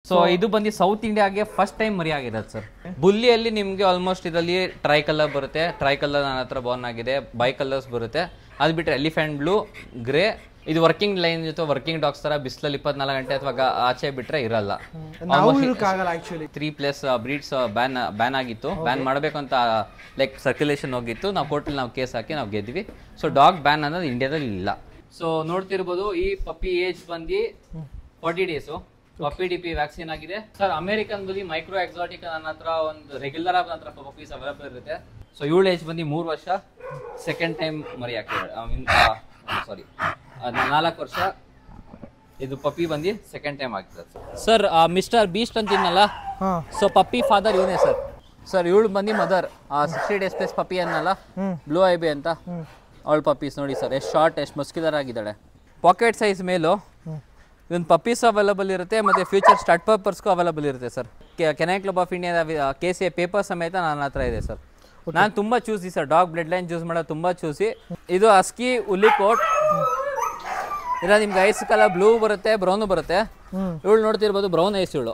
So ಇದು ಬಂದು south ಇಂಡಿಯಾಗೆ ಫಸ್ಟ್ ಟೈಮ್ ಮರಿ ಆಗಿರೋದು ಸರ್ ಬುಲ್ಲಿಯಲ್ಲಿ ನಿಮಗೆ ಆಲ್ಮೋಸ್ಟ್ ಇದರಲ್ಲಿ ಟ್ರೈ ಕಲರ್ ಬರುತ್ತೆ ಟ್ರೈ ಕಲರ್ ನನ್ನ ಹತ್ರ ಬಾರ್ನ್ ಆಗಿದೆ ಬೈ ಕಲರ್ಸ್ ಬರುತ್ತೆ ಅದು ಬಿಟ್ಟರೆ ಎಲಿಫೆಂಟ್ ಬ್ಲೂ ಗ್ರೇ ಇದು ವರ್ಕಿಂಗ್ ಲೈನ್ ಜೊತೆ ವರ್ಕಿಂಗ್ ಡಾಗ್ಸ್ ತರ ಬಿಸಿಲಲ್ಲಿ ಇಪ್ಪತ್ನಾಲ್ಕು ಗಂಟೆ ಅಥವಾ ಗ- ಆಚೆ ಬಿಟ್ರೆ ಇರಲ್ಲ ನಾವು ಇರೋಕ್ಕಾಗಲ್ಲ actually three plus breeds ban ban ಆಗಿತ್ತು ಬ್ಯಾನ್ ಮಾಡಬೇಕು ಅಂತ ಲೈಕ್ ಸರ್ಕ್ಯುಲೇಷನ್ ಹೋಗಿತ್ತು ನಾವು ಕೋರ್ಟಲ್ಲಿ ನಾವು ಕೇಸ್ ಹಾಕಿ ನಾವು ಗೆದ್ವಿ ಸೊ ಡಾಗ್ ಬ್ಯಾನ್ ಅನ್ನೋದು ಇಂಡಿಯಾದಲ್ಲಿ ಇಲ್ಲ ಸೊ ನೋಡ್ತಿರ್ಬೋದು ಈ ಪಪ್ಪಿ ಏಜ್ ಬಂದು forty days puppy D P vaccine ಆಗಿದೆ sir American bully micro exotic ನನ್ನ ಹತ್ರ ಒಂದು ರೆಗ್ಯುಲರ್ ಆಗಿ ನನ್ನ ಹತ್ರ ಪಪ್ಪೀಸ್ ಅವೈಲೇಬಲ್ ಇರುತ್ತೆ ಸೊ ಇವಳು ಏಜ್ ಬಂದು ಮೂರು ವರ್ಷ ಸೆಕೆಂಡ್ ಟೈಮ್ ಮರಿ ಹಾಕಿದ್ದಾಳೆ ಸಾರಿ ನಾಲ್ಕು ವರ್ಷ ಇದು ಪಪ್ಪಿ ಬಂದು ಸೆಕೆಂಡ್ ಟೈಮ್ ಆಗ್ತದೆ ಸರ್ ಮಿಸ್ಟರ್ ಬೀಸ್ಟ್ ಅಂತಿದ್ನಲ್ಲ ಹಾ ಸೊ ಪಪ್ಪಿ ಫಾದರ್ ಇವನೇ ಸರ್ ಸರ್ ಇವಳು ಬಂದು mother sixty days place puppy ಅನ್ನಲ್ಲ ಬ್ಲೂ ಐ ಬಿ ಅಂತ ಅವಳು ಪಪ್ಪೀಸ್ ನೋಡಿ ಸರ್ ಎಷ್ಟು ಶಾರ್ಟ್ ಎಷ್ಟು ಮಸ್ಕ್ಯುಲರ್ ಆಗಿದ್ದಾಳೆ ಪಾಕೆಟ್ ಸೈಜ್ ಮೇಲು ಇವನ್ ಪಪ್ಪೀಸ್ ಅವೈಲಬಲ್ ಇರುತ್ತೆ ಮತ್ತು ಫ್ಯೂಚರ್ ಸ್ಟಾರ್ಟ್ ಪರ್ಪರ್ಸ್ಗೂ ಅವೈಲಬಲ್ ಇರುತ್ತೆ ಸರ್ ಕೆನೈ ಕ್ಲಬ್ ಆಫ್ ಇಂಡಿಯಾದ ಕೆ ಸಿ ಎ ಪೇಪರ್ ಸಮೇತ ನನ್ನ ಹತ್ರ ಇದೆ ಸರ್ ನಾನು ತುಂಬ choosy sir dog blood line choose ಮಾಡೋದು ತುಂಬ ಚೂಸಿ ಇದು ಅಸ್ಕಿ ಉಲ್ಲಿ ಕೋಟ್ ಇಲ್ಲ ನಿಮ್ಗೆ ಐಸ್ ಕಲರ್ ಬ್ಲೂ ಬರುತ್ತೆ ಬ್ರೌನು ಬರುತ್ತೆ ಇವಳು ನೋಡ್ತಿರ್ಬೋದು ಬ್ರೌನ್ ಐಸ್ ಇವಳು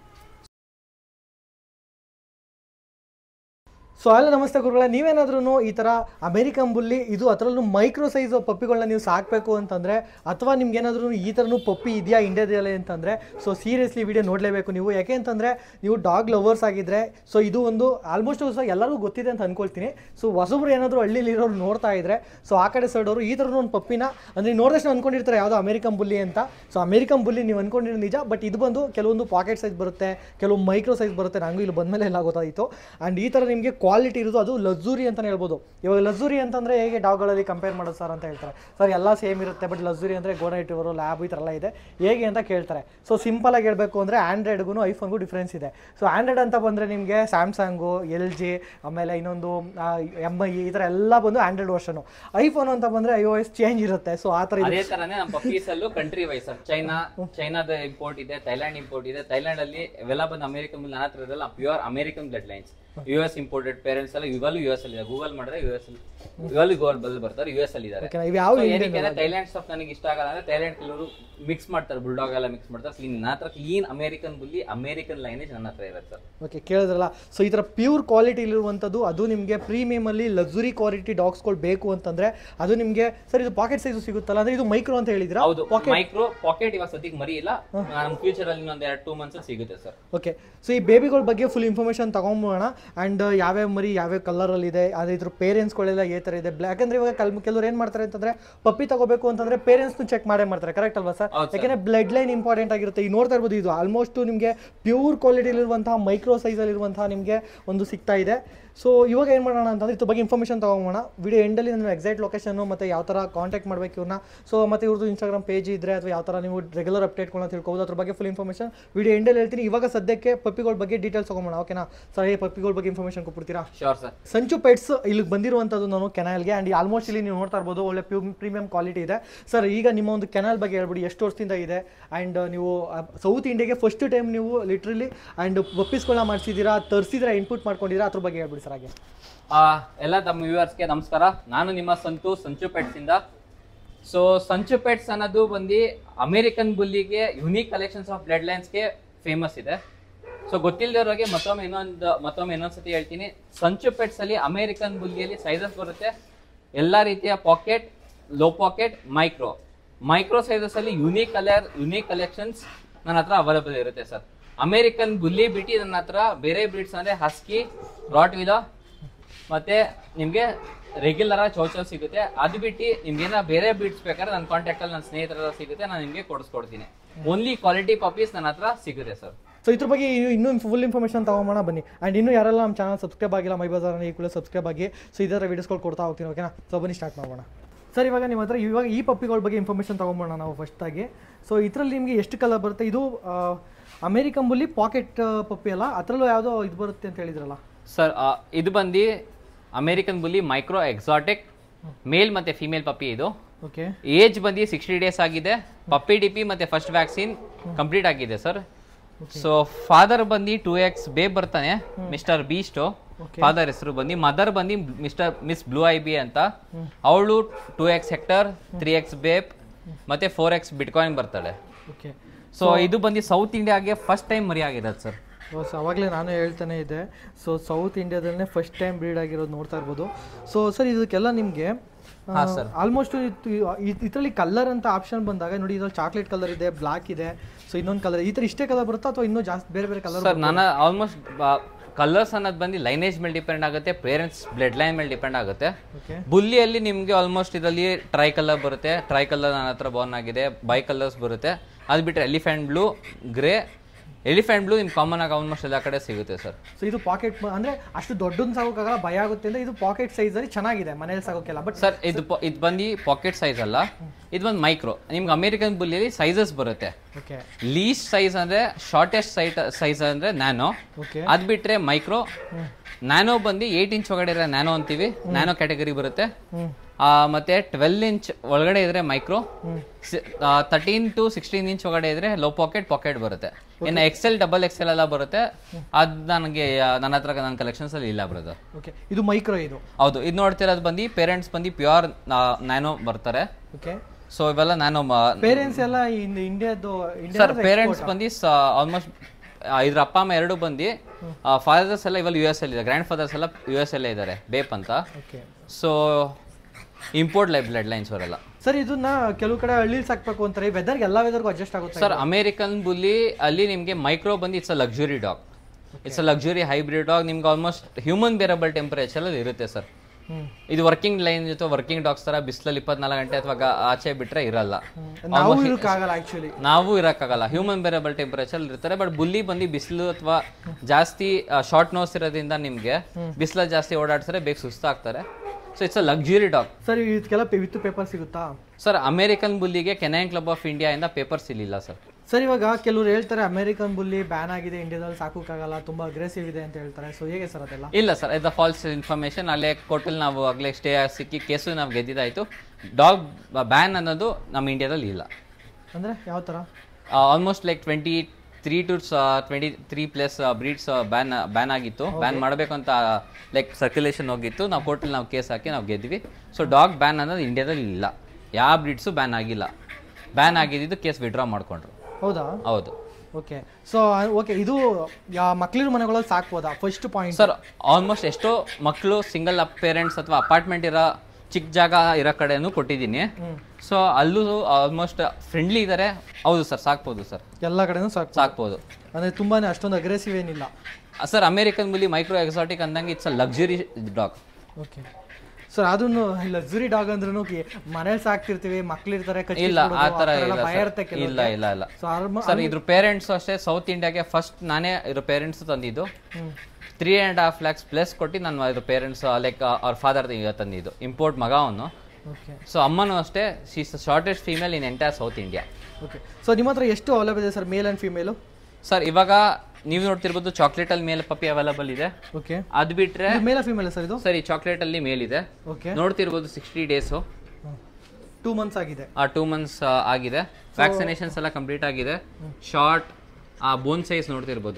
ಸೊ ಅಲ್ಲ ನಮಸ್ತೆ ಗುರುಗಳೇ ನೀವೇನಾದ್ರೂ ಈ ಥರ ಅಮೆರಿಕನ್ ಬುಲ್ಲಿ ಇದು ಅದರಲ್ಲೂ ಮೈಕ್ರೋ ಸೈಜ್ ಪಪ್ಪಿಗಳನ್ನ ನೀವು ಸಾಕಬೇಕು ಅಂತಂದರೆ ಅಥವಾ ನಿಮ್ಗೆ ಏನಾದ್ರೂ ಈ ಥರನೂ ಪಪ್ಪಿ ಇದೆಯಾ ಇಂಡಿಯಾದಲ್ಲಿ ಅಂತಂದರೆ ಸೊ ಸೀರಿಯಸ್ಲಿ ವಿಡಿಯೋ ನೋಡಲೇಬೇಕು ನೀವು ಯಾಕೆ ಅಂತಂದರೆ ನೀವು ಡಾಗ್ ಲವರ್ಸ್ ಆಗಿದ್ದರೆ ಸೊ ಇದು ಒಂದು ಆಲ್ಮೋಸ್ಟ್ ಸಹ ಎಲ್ಲರಿಗೂ ಗೊತ್ತಿದೆ ಅಂತ ಅನ್ಕೊಳ್ತೀನಿ ಸೊ ಹೊಸಬ್ರು ಏನಾದರೂ ಹಳ್ಳಿಲಿರೋರು ನೋಡ್ತಾ ಇದ್ರೆ ಸೊ ಆ ಕಡೆ ಸೈಡ್ ಅವರು ಈ ಥರನೂ ಒಂದು ಪಪ್ಪಿನ ಅಂದರೆ ನೋಡಿದಷ್ಟು ಅನ್ಕೊಂಡಿರ್ತಾರೆ ಯಾವುದೋ ಅಮೆರಿಕನ್ ಬುಲ್ಲಿ ಅಂತ ಸೊ ಅಮೆರಿಕನ್ ಬುಲ್ಲಿ ನೀವು ಅನ್ಕೊಂಡಿರೋ ನಿಜ ಬಟ್ ಇದು ಬಂದು ಕೆಲವೊಂದು ಪಾಕೆಟ್ ಸೈಜ್ ಬರುತ್ತೆ ಕೆಲವು ಮೈಕ್ರೋ ಸೈಜ್ ಬರುತ್ತೆ ನಂಗೂ ಇಲ್ಲಿ ಬಂದಮೇಲೆ ಎಲ್ಲ ಗೊತ್ತಾಯಿತು ಆ್ಯಂಡ್ ಈ ಥರ ನಿಮಗೆ ಕ್ವಾಲಿಟಿ ಇರೋದು ಅದು ಲಕ್ಸುರಿ ಅಂತಲೇ ಹೇಳ್ಬೋದು ಇವಾಗ ಲಕ್ಸುರಿ ಅಂತಂದರೆ ಹೇಗೆ ಡಾಗ್ಗಳಲ್ಲಿ ಕಂಪೇರ್ ಮಾಡೋದು ಸರ್ ಅಂತ ಹೇಳ್ತಾರೆ ಸರ್ ಎಲ್ಲ ಸೇಮ್ ಇರುತ್ತೆ ಬಟ್ ಲಕ್ಸುರಿ ಅಂದರೆ ಗೋಡ ಇಟ್ಟಿವರು ಲ್ಯಾಬ್ ಈ ಥರ ಎಲ್ಲ ಇದೆ ಹೇಗೆ ಅಂತ ಕೇಳ್ತಾರೆ ಸೊ ಸಿಂಪಲಾಗಿ ಹೇಳಬೇಕು ಅಂದರೆ ಆ್ಯಂಡ್ರಾಯ್ಡ್ಗೂ ಐಫೋನ್ಗೂ ಡಿಫ್ರೆನ್ಸ್ ಇದೆ ಸೊ ಆ್ಯಂಡ್ರಾಯ್ಡ್ ಅಂತ ಬಂದರೆ ನಿಮಗೆ ಸ್ಯಾಮ್ಸಂಗು ಎಲ್ ಜಿ ಆಮೇಲೆ ಇನ್ನೊಂದು ಎಮ್ ಐ ಈ ಥರ ಎಲ್ಲ ಬಂದು ಆ್ಯಂಡ್ರಾಯ್ಡ್ ವರ್ಷನು ಐಫೋನ್ ಅಂತ ಬಂದರೆ ಐ ಓ ಎಸ್ ಚೇಂಜ್ ಇರುತ್ತೆ ಸೊ ಆ ಥರ ಇದೆ ಅದೇ ತರನೇ ನಮ್ಮ ಪಪ್ಪೀಸ್ ಅಲ್ಲೂ ಕಂಟ್ರಿ ವೈಸ್ ಚೈನಾ ಚೈನಾದ ಇಂಪೋರ್ಟ್ ಇದೆ ಥೈಲ್ಯಾಂಡ್ ಇಂಪೋರ್ಟ್ ಇದೆ ಥೈಲ್ಯಾಂಡ್ ಅಲ್ಲಿ ಇವೆಲ್ಲ ಬಂದು ಅಮೆರಿಕನ್ ನನ್ನ ಹತ್ರ ಇರಲ್ಲ pure American blood lines U S imported parents ಎಲ್ಲ ಇವಾಗಲೂ ಯು ಎಸ್ ಅಲ್ಲಿ ಇದೆ ಗೂಗಲ್ ಮಾಡಿದ್ರೆ ಯು ಎಸ್ ಇವಾಗಲೂ ಗೂಗಲ್ ಬಲ್ ಬರ್ತಾರೆ ಯು ಎಸ್ ಅಲ್ಲಿ ಇದ್ದಾರೆ ಓಕೆನಾ ಇವು ಯಾವ So, ಏನಕ್ಕೆ ಅಂದ್ರೆ ಥೈಲ್ಯಾಂಡ್ ಸ್ಟಾಫ್ ನನಗೆ ಇಷ್ಟ ಆಗಲ್ಲ ಅಂದ್ರೆ ಥೈಲ್ಯಾಂಡ್ ಕೆಲವರು ಮಿಕ್ಸ್ ಮಾಡ್ತಾರೆ ಬುಲ್ಡಾಗ್ ಎಲ್ಲ ಮಿಕ್ಸ್ ಮಾಡ್ತಾರೆ ಕ್ಲೀನ್ ನನ್ನ ಹತ್ರ clean American bully American lineage ನನ್ನ ಹತ್ರ ಇರುತ್ತೆ ಸರ್ ಓಕೆ ಕೇಳಿದ್ರಲ್ಲ ಸೊ ಈ ಥರ ಪ್ಯೂರ್ ಕ್ವಾಲಿಟಿ ಇರುವಂಥದ್ದು ಅದು ನಿಮಗೆ ಪ್ರೀಮಿಯಮಲ್ಲಿ ಲಕ್ಸುರಿ ಕ್ವಾಲಿಟಿ ಡಾಗ್ಸ್ಗಳು ಬೇಕು ಅಂತಂದರೆ ಅದು ನಿಮಗೆ ಸರ್ ಇದು ಪಾಕೆಟ್ ಸೈಜು ಸಿಗುತ್ತಲ್ಲ ಅಂದರೆ ಇದು ಮೈಕ್ರೋ ಅಂತ ಹೇಳಿದಿರಾ ಹೌದು ಮೈಕ್ರೋ ಪಾಕೆಟ್ ಇವಾಗ ಸದ್ಯಕ್ಕೆ ಮರಿ ಇಲ್ಲ ನಮ್ಮ ಫ್ಯೂಚರ್ ಅಲ್ಲಿ ಇನ್ನೊಂದ್ ಎರಡು ಟೂ ಮಂತ್ಸ್ ಸಿಗುತ್ತೆ ಸರ್ ಓಕೆ ಸೊ ಈ ಬೇಬಿಗಳ ಬಗ್ಗೆ ಫುಲ್ ಇನ್ಫಾರ್ಮೇಷನ್ ತಗೊಂಬೋಣ ಆ್ಯಂಡ್ ಯಾವ್ಯಾವ ಮರಿ ಯಾವ್ಯಾವ ಕಲರಲ್ಲಿ ಇದೆ ಅದೇ ಇದ್ರ ಪೇರೆಂಟ್ಸ್ಗಳೆಲ್ಲ ಯಾವ ಥರ ಇದೆ ಬ್ಲ್ಯಾಕ್ ಅಂದರೆ ಇವಾಗ ಕಲ್ ಕೆಲವ್ರು ಏನು ಮಾಡ್ತಾರೆ ಅಂತಂದರೆ ಪಪ್ಪಿ ತಗೋಬೇಕು ಅಂತಂದರೆ ಪೇರೆಂಟ್ಸ್ನು ಚೆಕ್ ಮಾಡೇ ಮಾಡ್ತಾರೆ ಕರೆಕ್ಟ್ ಅಲ್ವಾ ಸರ್ ಹೌದು ಯಾಕೆಂದರೆ ಬ್ಲಡ್ ಲೈನ್ ಇಂಪಾರ್ಟೆಂಟ್ ಆಗಿರುತ್ತೆ ಈಗ ನೋಡ್ತಾ ಇರ್ಬೋದು ಇದು ಆಲ್ಮೋಸ್ಟ್ ನಿಮಗೆ ಪ್ಯೂರ್ ಕ್ವಾಲಿಟಿಲಿರುವಂತಹ ಮೈಕ್ರೋ ಸೈಜಲ್ಲಿರುವಂತಹ ನಿಮಗೆ ಒಂದು ಸಿಗ್ತಾ ಇದೆ ಸೊ ಇವಾಗ ಏನು ಮಾಡೋಣ ಅಂತಂದ್ರೆ ಇದ್ರ ಬಗ್ಗೆ ಇನ್ಫಾರ್ಮೇಷನ್ ತಗೊಂಬೋಣ ವಿಡಿಯೋ ಎಂಡಲ್ಲಿ ನನ್ನ ಎಕ್ಸಾಕ್ಟ್ ಲೊಕೇಶನ್ನು ಮತ್ತು ಯಾವ ಥರ ಕಾಂಟ್ಯಾಕ್ಟ್ ಮಾಡಬೇಕು ಇವ್ರನ್ನ ಸೊ ಮತ್ತು ಇವ್ರದ್ದು ಇನ್ಸ್ಟಾಗ್ರಾಮ್ ಪೇಜ್ ಇದ್ದರೆ ಅಥವಾ ಯಾವ ಥರ ನೀವು ರೆಗ್ಯುಲರ್ ಅಪ್ಡೇಟ್ಗಳನ್ನ ತಿಳ್ಕೊಬೋದು ಅದ್ರ ಬಗ್ಗೆ ಫುಲ್ ಇನ್ಫಾರ್ಮೇಷನ್ ವಿಡಿಯೋ ಎಂಡಲ್ಲಿ ಹೇಳ್ತೀನಿ ಇವಾಗ ಸದ್ಯಕ್ಕೆ ಪಪ್ಪಿಗಳ ಬಗ್ಗೆ ಡೀಟೇಲ್ಸ್ ತಗೊಂಬೋಣ ಓಕೆನಾ ಸರ್ ಈ ಪಪ್ಪಿಗಳ ಬಗ್ಗೆ ಇನ್ಫಾರ್ಮೇಷನ್ ಕೊಟ್ಬಿಡ್ತೀರಾ ಶೋರ್ ಸರ್ ಸಂಚು ಪೆಟ್ಸ್ ಇಲ್ಲಿಗೆ ಬಂದಿರುವಂಥದ್ದು ನಾನು ಕೆನಾಲ್ಗೆ ಆ್ಯಂಡ್ ಆಲ್ಮೋಸ್ಟ್ ಇಲ್ಲಿ ನೀವು ನೋಡ್ತಾ ಇರ್ಬೋದು ಒಳ್ಳೆ ಪ್ಯೂ ಪ್ರೀಮಿಯಂ ಕ್ವಾಲಿಟಿ ಇದೆ ಸರ್ ಈಗ ನಿಮ್ಮ ಒಂದು ಕೆನಾಲ್ ಬಗ್ಗೆ ಹೇಳ್ಬಿಡಿ ಎಷ್ಟು ವರ್ಷದಿಂದ ಇದೆ ಆ್ಯಂಡ್ ನೀವು ಸೌತ್ ಇಂಡಿಯಾಗೆ ಫಸ್ಟ್ ಟೈಮ್ ನೀವು ಲಿಟ್ರಲಿ ಆ್ಯಂಡ್ ಪಪ್ಪೀಸ್ಗಳನ್ನ ಮಾಡಿಸಿದ್ದೀರಾ ತರಿಸಿದ್ದೀರಾ ಇನ್ಪುಟ್ ಮಾಡ್ಕೊಂಡಿದ್ದೀರಾ ಅದ್ರ ಬಗ್ಗೆ ಹೇಳ್ಬಿಡಿ ಸರ್ ಹಾಗೆ ಆ, ಎಲ್ಲ ತಮ್ಮ ವ್ಯೂವರ್ಸ್ಗೆ ನಮಸ್ಕಾರ ನಾನು ನಿಮ್ಮ ಸಂತು ಸಂಚು ಪೆಟ್ಸ್ ಇಂದ ಸೊ ಸಂಚು ಪೆಟ್ಸ್ ಅನ್ನೋದು ಬಂದು ಅಮೆರಿಕನ್ ಬುಲ್ಲಿಗೆ ಯುನೀಕ್ ಕಲೆಕ್ಷನ್ಸ್ ಆಫ್ ಬ್ಲಡ್ ಲೈನ್ಸ್ಗೆ ಫೇಮಸ್ ಇದೆ ಸೊ ಗೊತ್ತಿಲ್ಲದವ್ರಿಗೆ ಮತ್ತೊಮ್ಮೆ ಇನ್ನೊಂದು ಮತ್ತೊಮ್ಮೆ ಇನ್ನೊಂದ್ಸತಿ ಹೇಳ್ತೀನಿ ಸಂಚು ಪೆಟ್ಸ್ ಅಲ್ಲಿ ಅಮೆರಿಕನ್ ಬುಲ್ಲಿಯಲ್ಲಿ ಸೈಜಸ್ ಬರುತ್ತೆ ಎಲ್ಲ ರೀತಿಯ pocket low pocket micro micro sizes ಅಲ್ಲಿ ಯುನೀಕ್ ಕಲರ್ ಯುನೀಕ್ ಕಲೆಕ್ಷನ್ಸ್ ನನ್ನ ಹತ್ರ ಅವೈಲೇಬಲ್ ಇರುತ್ತೆ ಸರ್ ಅಮೆರಿಕನ್ ಬುಲ್ಲಿ ಬಿಟ್ಟು ನನ್ನ ಹತ್ರ ಬೇರೆ ಬ್ರೀಡ್ಸ್ ಅಂದ್ರೆ ಹಸ್ಕಿ ರಾಟ್ ವಿಲಾ ಮತ್ತೆ ನಿಮಗೆ ರೆಗ್ಯುಲರ್ ಆಗಿ ಚೌಚೌ ಸಿಗುತ್ತೆ ಅದು ಬಿಟ್ಟು ನಿಮ್ಗೆ ಏನೋ ಬೇರೆ ಬೀಟ್ಸ್ ಬೇಕಾದ್ರೆ ನನ್ನ ಕಾಂಟ್ಯಾಕ್ಟ್ ಅಲ್ಲಿ ನನ್ನ ಸ್ನೇಹಿತರ ಸಿಗುತ್ತೆ ನಾನು ನಿಮಗೆ ಕೊಡಿಸ್ಕೊಡ್ತೀನಿ ಓನ್ಲಿ ಕ್ವಾಲಿಟಿ ಪಪ್ಪೀಸ್ ನನ್ನ ಹತ್ರ ಸಿಗುತ್ತೆ ಸರ್ ಸೊ ಇದ್ರ ಬಗ್ಗೆ ಇನ್ನು- ಇನ್ನೂ ಫುಲ್ ಇನ್ಫಾರ್ಮೇಷನ್ ತಗೊಂಬೋಣ ಬನ್ನಿ ಆ್ಯಂಡ್ ಇನ್ನೂ ಯಾರೆಲ್ಲ ನಮ್ಮ ಚಾನಲ್ ಸಬ್ಸ್ಕ್ರೈಬ್ ಆಗಿಲ್ಲ ಮೈ ಬಜಾರ್ ಈ ಕೂಡ ಸಬ್ಸ್ಕ್ರೈಬ್ ಆಗಿ ಸೊ ಇದರ ವೀಡಿಯೋಸ್ಗಳು ಕೊಡ್ತಾ ಹೋಗ್ತೀನಿ ಓಕೆನಾ ಸೊ ಬನ್ನಿ ಸ್ಟಾರ್ಟ್ ಮಾಡೋಣ ಸರ್ ಇವಾಗ ನಿಮ್ಮ ಹತ್ರ ಇವಾಗ ಈ ಪಪ್ಪಿಗಳ ಬಗ್ಗೆ ಇನ್ಫಾರ್ಮೇಷನ್ ತೊಗೊಂಬೋಣ ನಾವು ಫಸ್ಟಾಗಿ ಸೊ ಇದರಲ್ಲಿ ನಿಮಗೆ ಎಷ್ಟು ಕಲರ್ ಬರುತ್ತೆ ಇದು ಅಮೇರಿಕನ್ ಬುಲ್ಲಿ ಪಾಕೆಟ್ ಪಪ್ಪಿ ಅಲ್ಲ ಅದರಲ್ಲೂ ಯಾವುದೋ ಇದು ಬರುತ್ತೆ ಅಂತ ಹೇಳಿದ್ರಲ್ಲ ಸರ್ ಇದು ಬಂದು American bully micro exotic male ಮತ್ತೆ ಫಿಮೇಲ್ ಪಪ್ಪಿ ಇದು ಓಕೆ ಏಜ್ ಬಂದು ಸಿಕ್ಸ್ಟಿ ಡೇಸ್ ಆಗಿದೆ ಪಪ್ಪಿ ಡಿ ಪಿ ಮತ್ತೆ ಫಸ್ಟ್ ವ್ಯಾಕ್ಸಿನ್ ಕಂಪ್ಲೀಟ್ ಆಗಿದೆ ಸರ್ ಸೊ ಫಾದರ್ ಬಂದು ಟೂ ಎಕ್ಸ್ ಬೇಬ್ ಬರ್ತಾನೆ ಮಿಸ್ಟರ್ ಬೀಸ್ಟು ಫಾದರ್ ಹೆಸರು ಬಂದು ಮದರ್ ಬಂದು mister miss blue eye B ಅಂತ ಅವಳು two X Hector three X babe ಮತ್ತೆ ಫೋರ್ ಎಕ್ಸ್ ಬಿಟ್ಕಾಯಿನ್ ಬರ್ತಾಳೆ ಓಕೆ ಸೊ ಇದು ಬಂದು ಸೌತ್ ಇಂಡಿಯಾಗೆ ಫಸ್ಟ್ ಟೈಮ್ ಮರಿ ಆಗಿರೋದು ಸರ್ ಸೊ ಅವಾಗಲೇ ನಾನು ಹೇಳ್ತಾನೆ ಇದ್ದೆ ಸೊ ಸೌತ್ ಇಂಡಿಯಾದಲ್ಲೇ ಫಸ್ಟ್ ಟೈಮ್ ಬ್ರೀಡ್ ಆಗಿರೋದು ನೋಡ್ತಾ ಇರ್ಬೋದು ಸೊ ಸರ್ ಇದಕ್ಕೆಲ್ಲ ನಿಮಗೆ ಹಾಂ ಸರ್ ಆಲ್ಮೋಸ್ಟ್ ಇದರಲ್ಲಿ ಕಲರ್ ಅಂತ ಆಪ್ಷನ್ ಬಂದಾಗ ನೋಡಿ ಇದ್ರಲ್ಲಿ ಚಾಕ್ಲೇಟ್ ಕಲರ್ ಇದೆ ಬ್ಲಾಕ್ ಇದೆ ಸೊ ಇನ್ನೊಂದು ಕಲರ್ ಈ ಥರ ಇಷ್ಟೇ ಕಲರ್ ಬರುತ್ತಾ ಅಥವಾ ಇನ್ನೂ ಜಾಸ್ತಿ ಬೇರೆ ಬೇರೆ ಕಲರ್ ಸರ್ ನಾನು ಆಲ್ಮೋಸ್ಟ್ ಕಲರ್ಸ್ ಅನ್ನೋದು ಬಂದು ಲೈನೇಜ್ ಮೇಲೆ ಡಿಪೆಂಡ್ ಆಗುತ್ತೆ ಪೇರೆಂಟ್ಸ್ ಬ್ಲಡ್ ಲೈನ್ ಮೇಲೆ ಡಿಪೆಂಡ್ ಆಗುತ್ತೆ ಓಕೆ ಬುಲ್ಲಿಯಲ್ಲಿ ನಿಮಗೆ ಆಲ್ಮೋಸ್ಟ್ ಇದರಲ್ಲಿ ಟ್ರೈ ಕಲರ್ ಬರುತ್ತೆ ಟ್ರೈ ಕಲರ್ ನನ್ನ ಹತ್ರ ಬಾರ್ನ್ ಆಗಿದೆ ಬೈ ಕಲರ್ಸ್ ಬರುತ್ತೆ ಅದು ಬಿಟ್ಟರೆ elephant blue grey elephant blue ನಿಮ್ಗೆ ಕಾಮನ್ ಆಗಿ ಆಲ್ಮೋಸ್ಟ್ ಎಲ್ಲ ಕಡೆ ಸಿಗುತ್ತೆ ಸರ್ ಸೊ ಇದು ಪಾಕೆಟ್ ಅಂದರೆ ಅಷ್ಟು ದೊಡ್ಡದನ್ನ ಸಾಗೋಕ್ಕಾಗಲ್ಲ ಭಯ ಆಗುತ್ತೆ ಅಂದರೆ ಇದು ಪಾಕೆಟ್ ಸೈಜಲ್ಲಿ ಚೆನ್ನಾಗಿದೆ ಮನೇಲಿ ಸಾಗೋಕ್ಕೆಲ್ಲ ಬಟ್ ಸರ್ ಇದು ಪ- ಇದು ಬಂದು ಪಾಕೆಟ್ ಸೈಜ್ ಅಲ್ಲ ಇದು ಒಂದು ಮೈಕ್ರೋ ನಿಮ್ಗೆ ಅಮೇರಿಕನ್ ಬುಲ್ಲಿಯಲ್ಲಿ ಸೈಜಸ್ ಬರುತ್ತೆ ಓಕೆ ಲೀಸ್ಟ್ ಸೈಜ್ ಅಂದರೆ ಶಾರ್ಟೆಸ್ಟ್ ಸೈಟ್ ಸೈಜ್ ಅಂದರೆ ನ್ಯಾನೋ ಓಕೆ ಅದು ಬಿಟ್ಟರೆ ಮೈಕ್ರೋ ನ್ಯಾನೋ ಬಂದು ಏಯ್ಟ್ ಇಂಚ್ ಒಳಗಡೆ ಇರೋ ನ್ಯಾನೋ ಅಂತೀವಿ ನ್ಯಾನೋ ಕ್ಯಾಟಗರಿ ಬರುತ್ತೆ ಹ್ಞೂ ಆ, ಮತ್ತೆ ಟ್ವೆಲ್ ಇಂಚ್ ಒಳಗಡೆ ಇದ್ರೆ ಮೈಕ್ರೋ ಹ್ಞೂ ತರ್ಟೀನ್ ಟು ಸಿಕ್ಸ್ಟೀನ್ ಇಂಚ್ ಒಳಗಡೆ ಇದ್ರೆ ಲೋ ಪಾಕೆಟ್ ಪಾಕೆಟ್ ಬರುತ್ತೆ ಇನ್ನು ಎಕ್ಸೆಲ್ ಡಬಲ್ ಎಕ್ಸೆಲ್ ಎಲ್ಲ ಬರುತ್ತೆ ಅದು ನನಗೆ ಆ, ನನ್ನ ಹತ್ರ ನನ್ನ ಕಲೆಕ್ಷನ್ಸ್ ಅಲ್ಲಿ ಇಲ್ಲ ಬ್ರದರ್ ಓಕೆ ಇದು ಮೈಕ್ರೋ ಇದು ಹೌದು ಇದು ನೋಡ್ತಿರೋದು ಬಂದು ಪೇರೆಂಟ್ಸ್ ಬಂದು ಪ್ಯೂರ್ ನ್ಯಾನೋ ಬರ್ತಾರೆ ಓಕೆ ಸೊ ಇವೆಲ್ಲ ನ್ಯಾನೋ ಪೇರೆಂಟ್ಸ್ ಎಲ್ಲ ಇಂದ ಇಂಡಿಯಾದ್ದು ಇಂಡಿಯಾ ಸರ್ ಪೇರೆಂಟ್ಸ್ ಬಂದು ಆಲ್ಮೋಸ್ಟ್ ಇದ್ರ ಅಪ್ಪ ಅಮ್ಮ ಎರಡು ಬಂದು ಫಾದರ್ಸ್ ಎಲ್ಲ ಇವಾಗ ಯು ಎಸ್ ಅಲ್ಲಿ ಇದೆ ಗ್ರ್ಯಾಂಡ್ ಫಾದರ್ಸ್ ಎಲ್ಲ ಯು ಎಸ್ ಅಲ್ಲೇ ಇದ್ದಾರೆ ಬೇಪ್ ಅಂತ okay so import life blood lines ಅವರೆಲ್ಲ ಸರ್ ಇದನ್ನ ಕೆಲವು ಕಡೆ ಹಳ್ಳಿಲಿ ಸಾಕ್ಬೇಕು ಅಂತಾರೆ ವೆದರ್ಗೆ ಎಲ್ಲ ವೆದರ್ಗೂ ಅಡ್ಜಸ್ಟ್ ಆಗುತ್ತೆ ಸರ್ ಅಮೇರಿಕನ್ ಬುಲ್ಲಿ ಅಲ್ಲಿ ನಿಮಗೆ ಮೈಕ್ರೋ ಬಂದು it's a luxury dog it's a luxury hybrid dog ನಿಮ್ಗೆ ಆಲ್ಮೋಸ್ಟ್ ಹ್ಯೂಮನ್ ಬೇರಬಲ್ ಟೆಂಪರೇಚರ್ ಅಲ್ಲಿ ಇರುತ್ತೆ ಸರ್ ಹ್ಮ್ ಇದು ವರ್ಕಿಂಗ್ ಲೈನ್ ಜೊತೆ ವರ್ಕಿಂಗ್ ಡಾಗ್ಸ್ ತರ ಬಿಸಿಲಲ್ಲಿ ಇಪ್ಪತ್ನಾಲ್ಕು ಗಂಟೆ ಅಥವಾ ಆಚೆ ಬಿಟ್ರೆ ಇರಲ್ಲ ನಾವು ಇರೋಕ್ಕಾಗಲ್ಲ ಆಕ್ಚುಲಿ ನಾವು ಇರೋಕ್ಕಾಗಲ್ಲ ಹ್ಯೂಮನ್ ಬೇರಬಲ್ ಟೆಂಪರೇಚರ್ ಇರ್ತಾರೆ ಬಟ್ ಬುಲ್ಲಿ ಬಂದು ಬಿಸಿಲು ಅಥವಾ ಜಾಸ್ತಿ ಶಾರ್ಟ್ ನೋಸ್ ಇರೋದ್ರಿಂದ ನಿಮಗೆ ಬಿಸಿಲ ಜಾಸ್ತಿ ಓಡಾಡ್ತಾರೆ ಬೇಗ ಸುಸ್ತಾಗ್ತಾರೆ so it's a luxury dog sir ಇದಕ್ಕೆಲ್ಲ ವಿತ್ ಪೇಪರ್ ಸಿಗುತ್ತಾ ಸರ್ ಅಮೇರಿಕನ್ ಬುಲ್ಲಿಗೆ ಕೆನೈನ್ ಕ್ಲಬ್ ಆಫ್ ಇಂಡಿಯಾ ಇಂದ ಪೇಪರ್ಸ್ ಇಲ್ಲಿಲ್ಲ ಸರ್ ಸರ್ ಇವಾಗ ಕೆಲವರು ಹೇಳ್ತಾರೆ ಅಮೆರಿಕನ್ ಬುಲ್ಲಿ ಬ್ಯಾನ್ ಆಗಿದೆ ಇಂಡಿಯಾದಲ್ಲಿ ಸಾಕೋಕ್ಕಾಗಲ್ಲ ತುಂಬಾ ಅಗ್ರೆಸಿವ್ ಇದೆ ಅಂತ ಹೇಳ್ತಾರೆ ಸೊ ಹೇಗೆ ಸರ್ ಅದೆಲ್ಲ ಇಲ್ಲ ಸರ್ ಇದು ಫಾಲ್ಸ್ ಇನ್ಫಾರ್ಮೇಶನ್ ಅಲ್ಲೇ ಕೋರ್ಟಲ್ಲಿ ನಾವು ಆಗಲೇ ಸ್ಟೇ ಸಿಕ್ಕಿ ಕೇಸು ನಾವು ಗೆದ್ದಿದ್ದಾಯಿತು ಡಾಗ್ ಬ್ಯಾನ್ ಅನ್ನೋದು ನಮ್ಮ ಇಂಡಿಯಾದಲ್ಲಿ ಇಲ್ಲ ಅಂದ್ರೆ ಯಾವ ತರ almost like twenty three to twenty three plus breeds ban ban ಆಗಿತ್ತು ಬ್ಯಾನ್ ಮಾಡಬೇಕು ಅಂತ ಲೈಕ್ ಸರ್ಕ್ಯುಲೇಷನ್ ಹೋಗಿತ್ತು ನಾವು ಕೋರ್ಟಲ್ಲಿ ನಾವು ಕೇಸ್ ಹಾಕಿ ನಾವು ಗೆದ್ವಿ ಸೊ ಡಾಗ್ ಬ್ಯಾನ್ ಅನ್ನೋದು ಇಂಡಿಯಾದಲ್ಲಿ ಇಲ್ಲ ಯಾವ ಬ್ರೀಡ್ಸು ಬ್ಯಾನ್ ಆಗಿಲ್ಲ ಬ್ಯಾನ್ ಆಗಿದ್ದು ಕೇಸ್ ವಿಡ್ರಾ ಮಾಡ್ಕೊಂಡ್ರು ಹೌದಾ ಹೌದು ಓಕೆ ಸೊ ಓಕೆ ಇದು ಯಾ ಮಕ್ಳಿರೋ ಮನೆಗಳಲ್ಲಿ ಸಾಕ್ಬೋದಾ ಫಸ್ಟ್ ಪಾಯಿಂಟ್ ಸರ್ ಆಲ್ಮೋಸ್ಟ್ ಎಷ್ಟೋ ಮಕ್ಕಳು ಸಿಂಗಲ್ ಅಪ್ ಪೇರೆಂಟ್ಸ್ ಅಥವಾ ಅಪಾರ್ಟ್ಮೆಂಟ್ ಇರೋ ಚಿಕ್ಕ ಜಾಗ ಇರೋ ಕಡೆನೂ ಕೊಟ್ಟಿದ್ದೀನಿ ಹ್ಮ್ ಸೊ ಅಲ್ಲೂ ಆಲ್ಮೋಸ್ಟ್ ಫ್ರೆಂಡ್ಲಿ ಇದ್ದಾರೆ ಹೌದು ಸರ್ ಸಾಕ್ಬೋದು ಸರ್ ಎಲ್ಲ ಕಡೆನೂ ಸಾಕು ಸಾಕ್ಬೋದು ಅಂದ್ರೆ ತುಂಬಾನೇ ಅಷ್ಟೊಂದು ಅಗ್ರೆಸಿವ್ ಏನಿಲ್ಲ sir American bully micro exotic ಅಂದಂಗೆ it's a luxury dog okay sir ಅದನ್ನು ಲಕ್ಸುರಿ ಡಾಗ್ ಅಂದ್ರೂ ಮನೇಲಿ ಸಾಕ್ತಿರ್ತೀವಿ ಮಕ್ಳಿರ್ತಾರೆ ಕಚ್ಚಿ ಇಲ್ಲ ಆ ಥರ ಬಿಡೋದು, ಇಲ್ಲ ಭಯ sir. ಇರುತ್ತೆ ಕೆಲವ್ರಿಗೆ. ಇಲ್ಲ ಇಲ್ಲ ಇಲ್ಲ ಸೊ ಆಲ್ಮ ಸರ್ ಇದ್ರ ಪೇರೆಂಟ್ಸ್ ಅಷ್ಟೇ ಸೌತ್ ಇಂಡಿಯಾಗೆ ಫಸ್ಟ್ ನಾನೇ ಇದ್ರ ಪೇರೆಂಟ್ಸ್ ತಂದಿದ್ದು hmm three and half lakhs plus ಕೊಟ್ಟು ನಾನು ಇದ್ರ ಪೇರೆಂಟ್ಸ್ ಲೈಕ್ ಅವ್ರ ಫಾದರ್ ತಂದಿದ್ದು ಇಂಪೋರ್ಟ್ ಮಗ ಅವನು ಓಕೆ ಸೊ ಅಮ್ಮನೂ ಅಷ್ಟೇ she's shortest female in entire south India okay so ನಿಮ್ಮ ಹತ್ರ ಎಷ್ಟು ಅವೈಲೇಬಲ್ ಇದೆ sir male and female sir ಇವಾಗ ನೀವು ನೋಡ್ತಿರ್ಬೋದು ಚಾಕ್ಲೇಟ್ ಅಲ್ಲಿ ಮೇಲೆ ಪಪ್ಪಿ ಅವೈಲಬಲ್ ಇದೆ ಓಕೆ ಅದು ಬಿಟ್ರೆ ಮೇಲ ಫಿಮೇಲ್ ಸರ್ ಇದು ಸರಿ ಚಾಕ್ಲೇಟ್ ಅಲ್ಲಿ ಮೇಲ್ ಇದೆ ಓಕೆ ನೋಡ್ತಿರ್ಬೋದು ಸಿಕ್ಸ್ಟಿ ಡೇಸು ಟೂ ಮಂತ್ಸ್ ಆಗಿದೆ ಆ ಟೂ ಮಂತ್ಸ್ ಆಗಿದೆ ವ್ಯಾಕ್ಸಿನೇಷನ್ಸ್ ಎಲ್ಲ ಕಂಪ್ಲೀಟ್ ಆಗಿದೆ ಶಾರ್ಟ್ ಆ ಬೋನ್ ಸೈಜ್ ನೋಡ್ತಿರ್ಬೋದು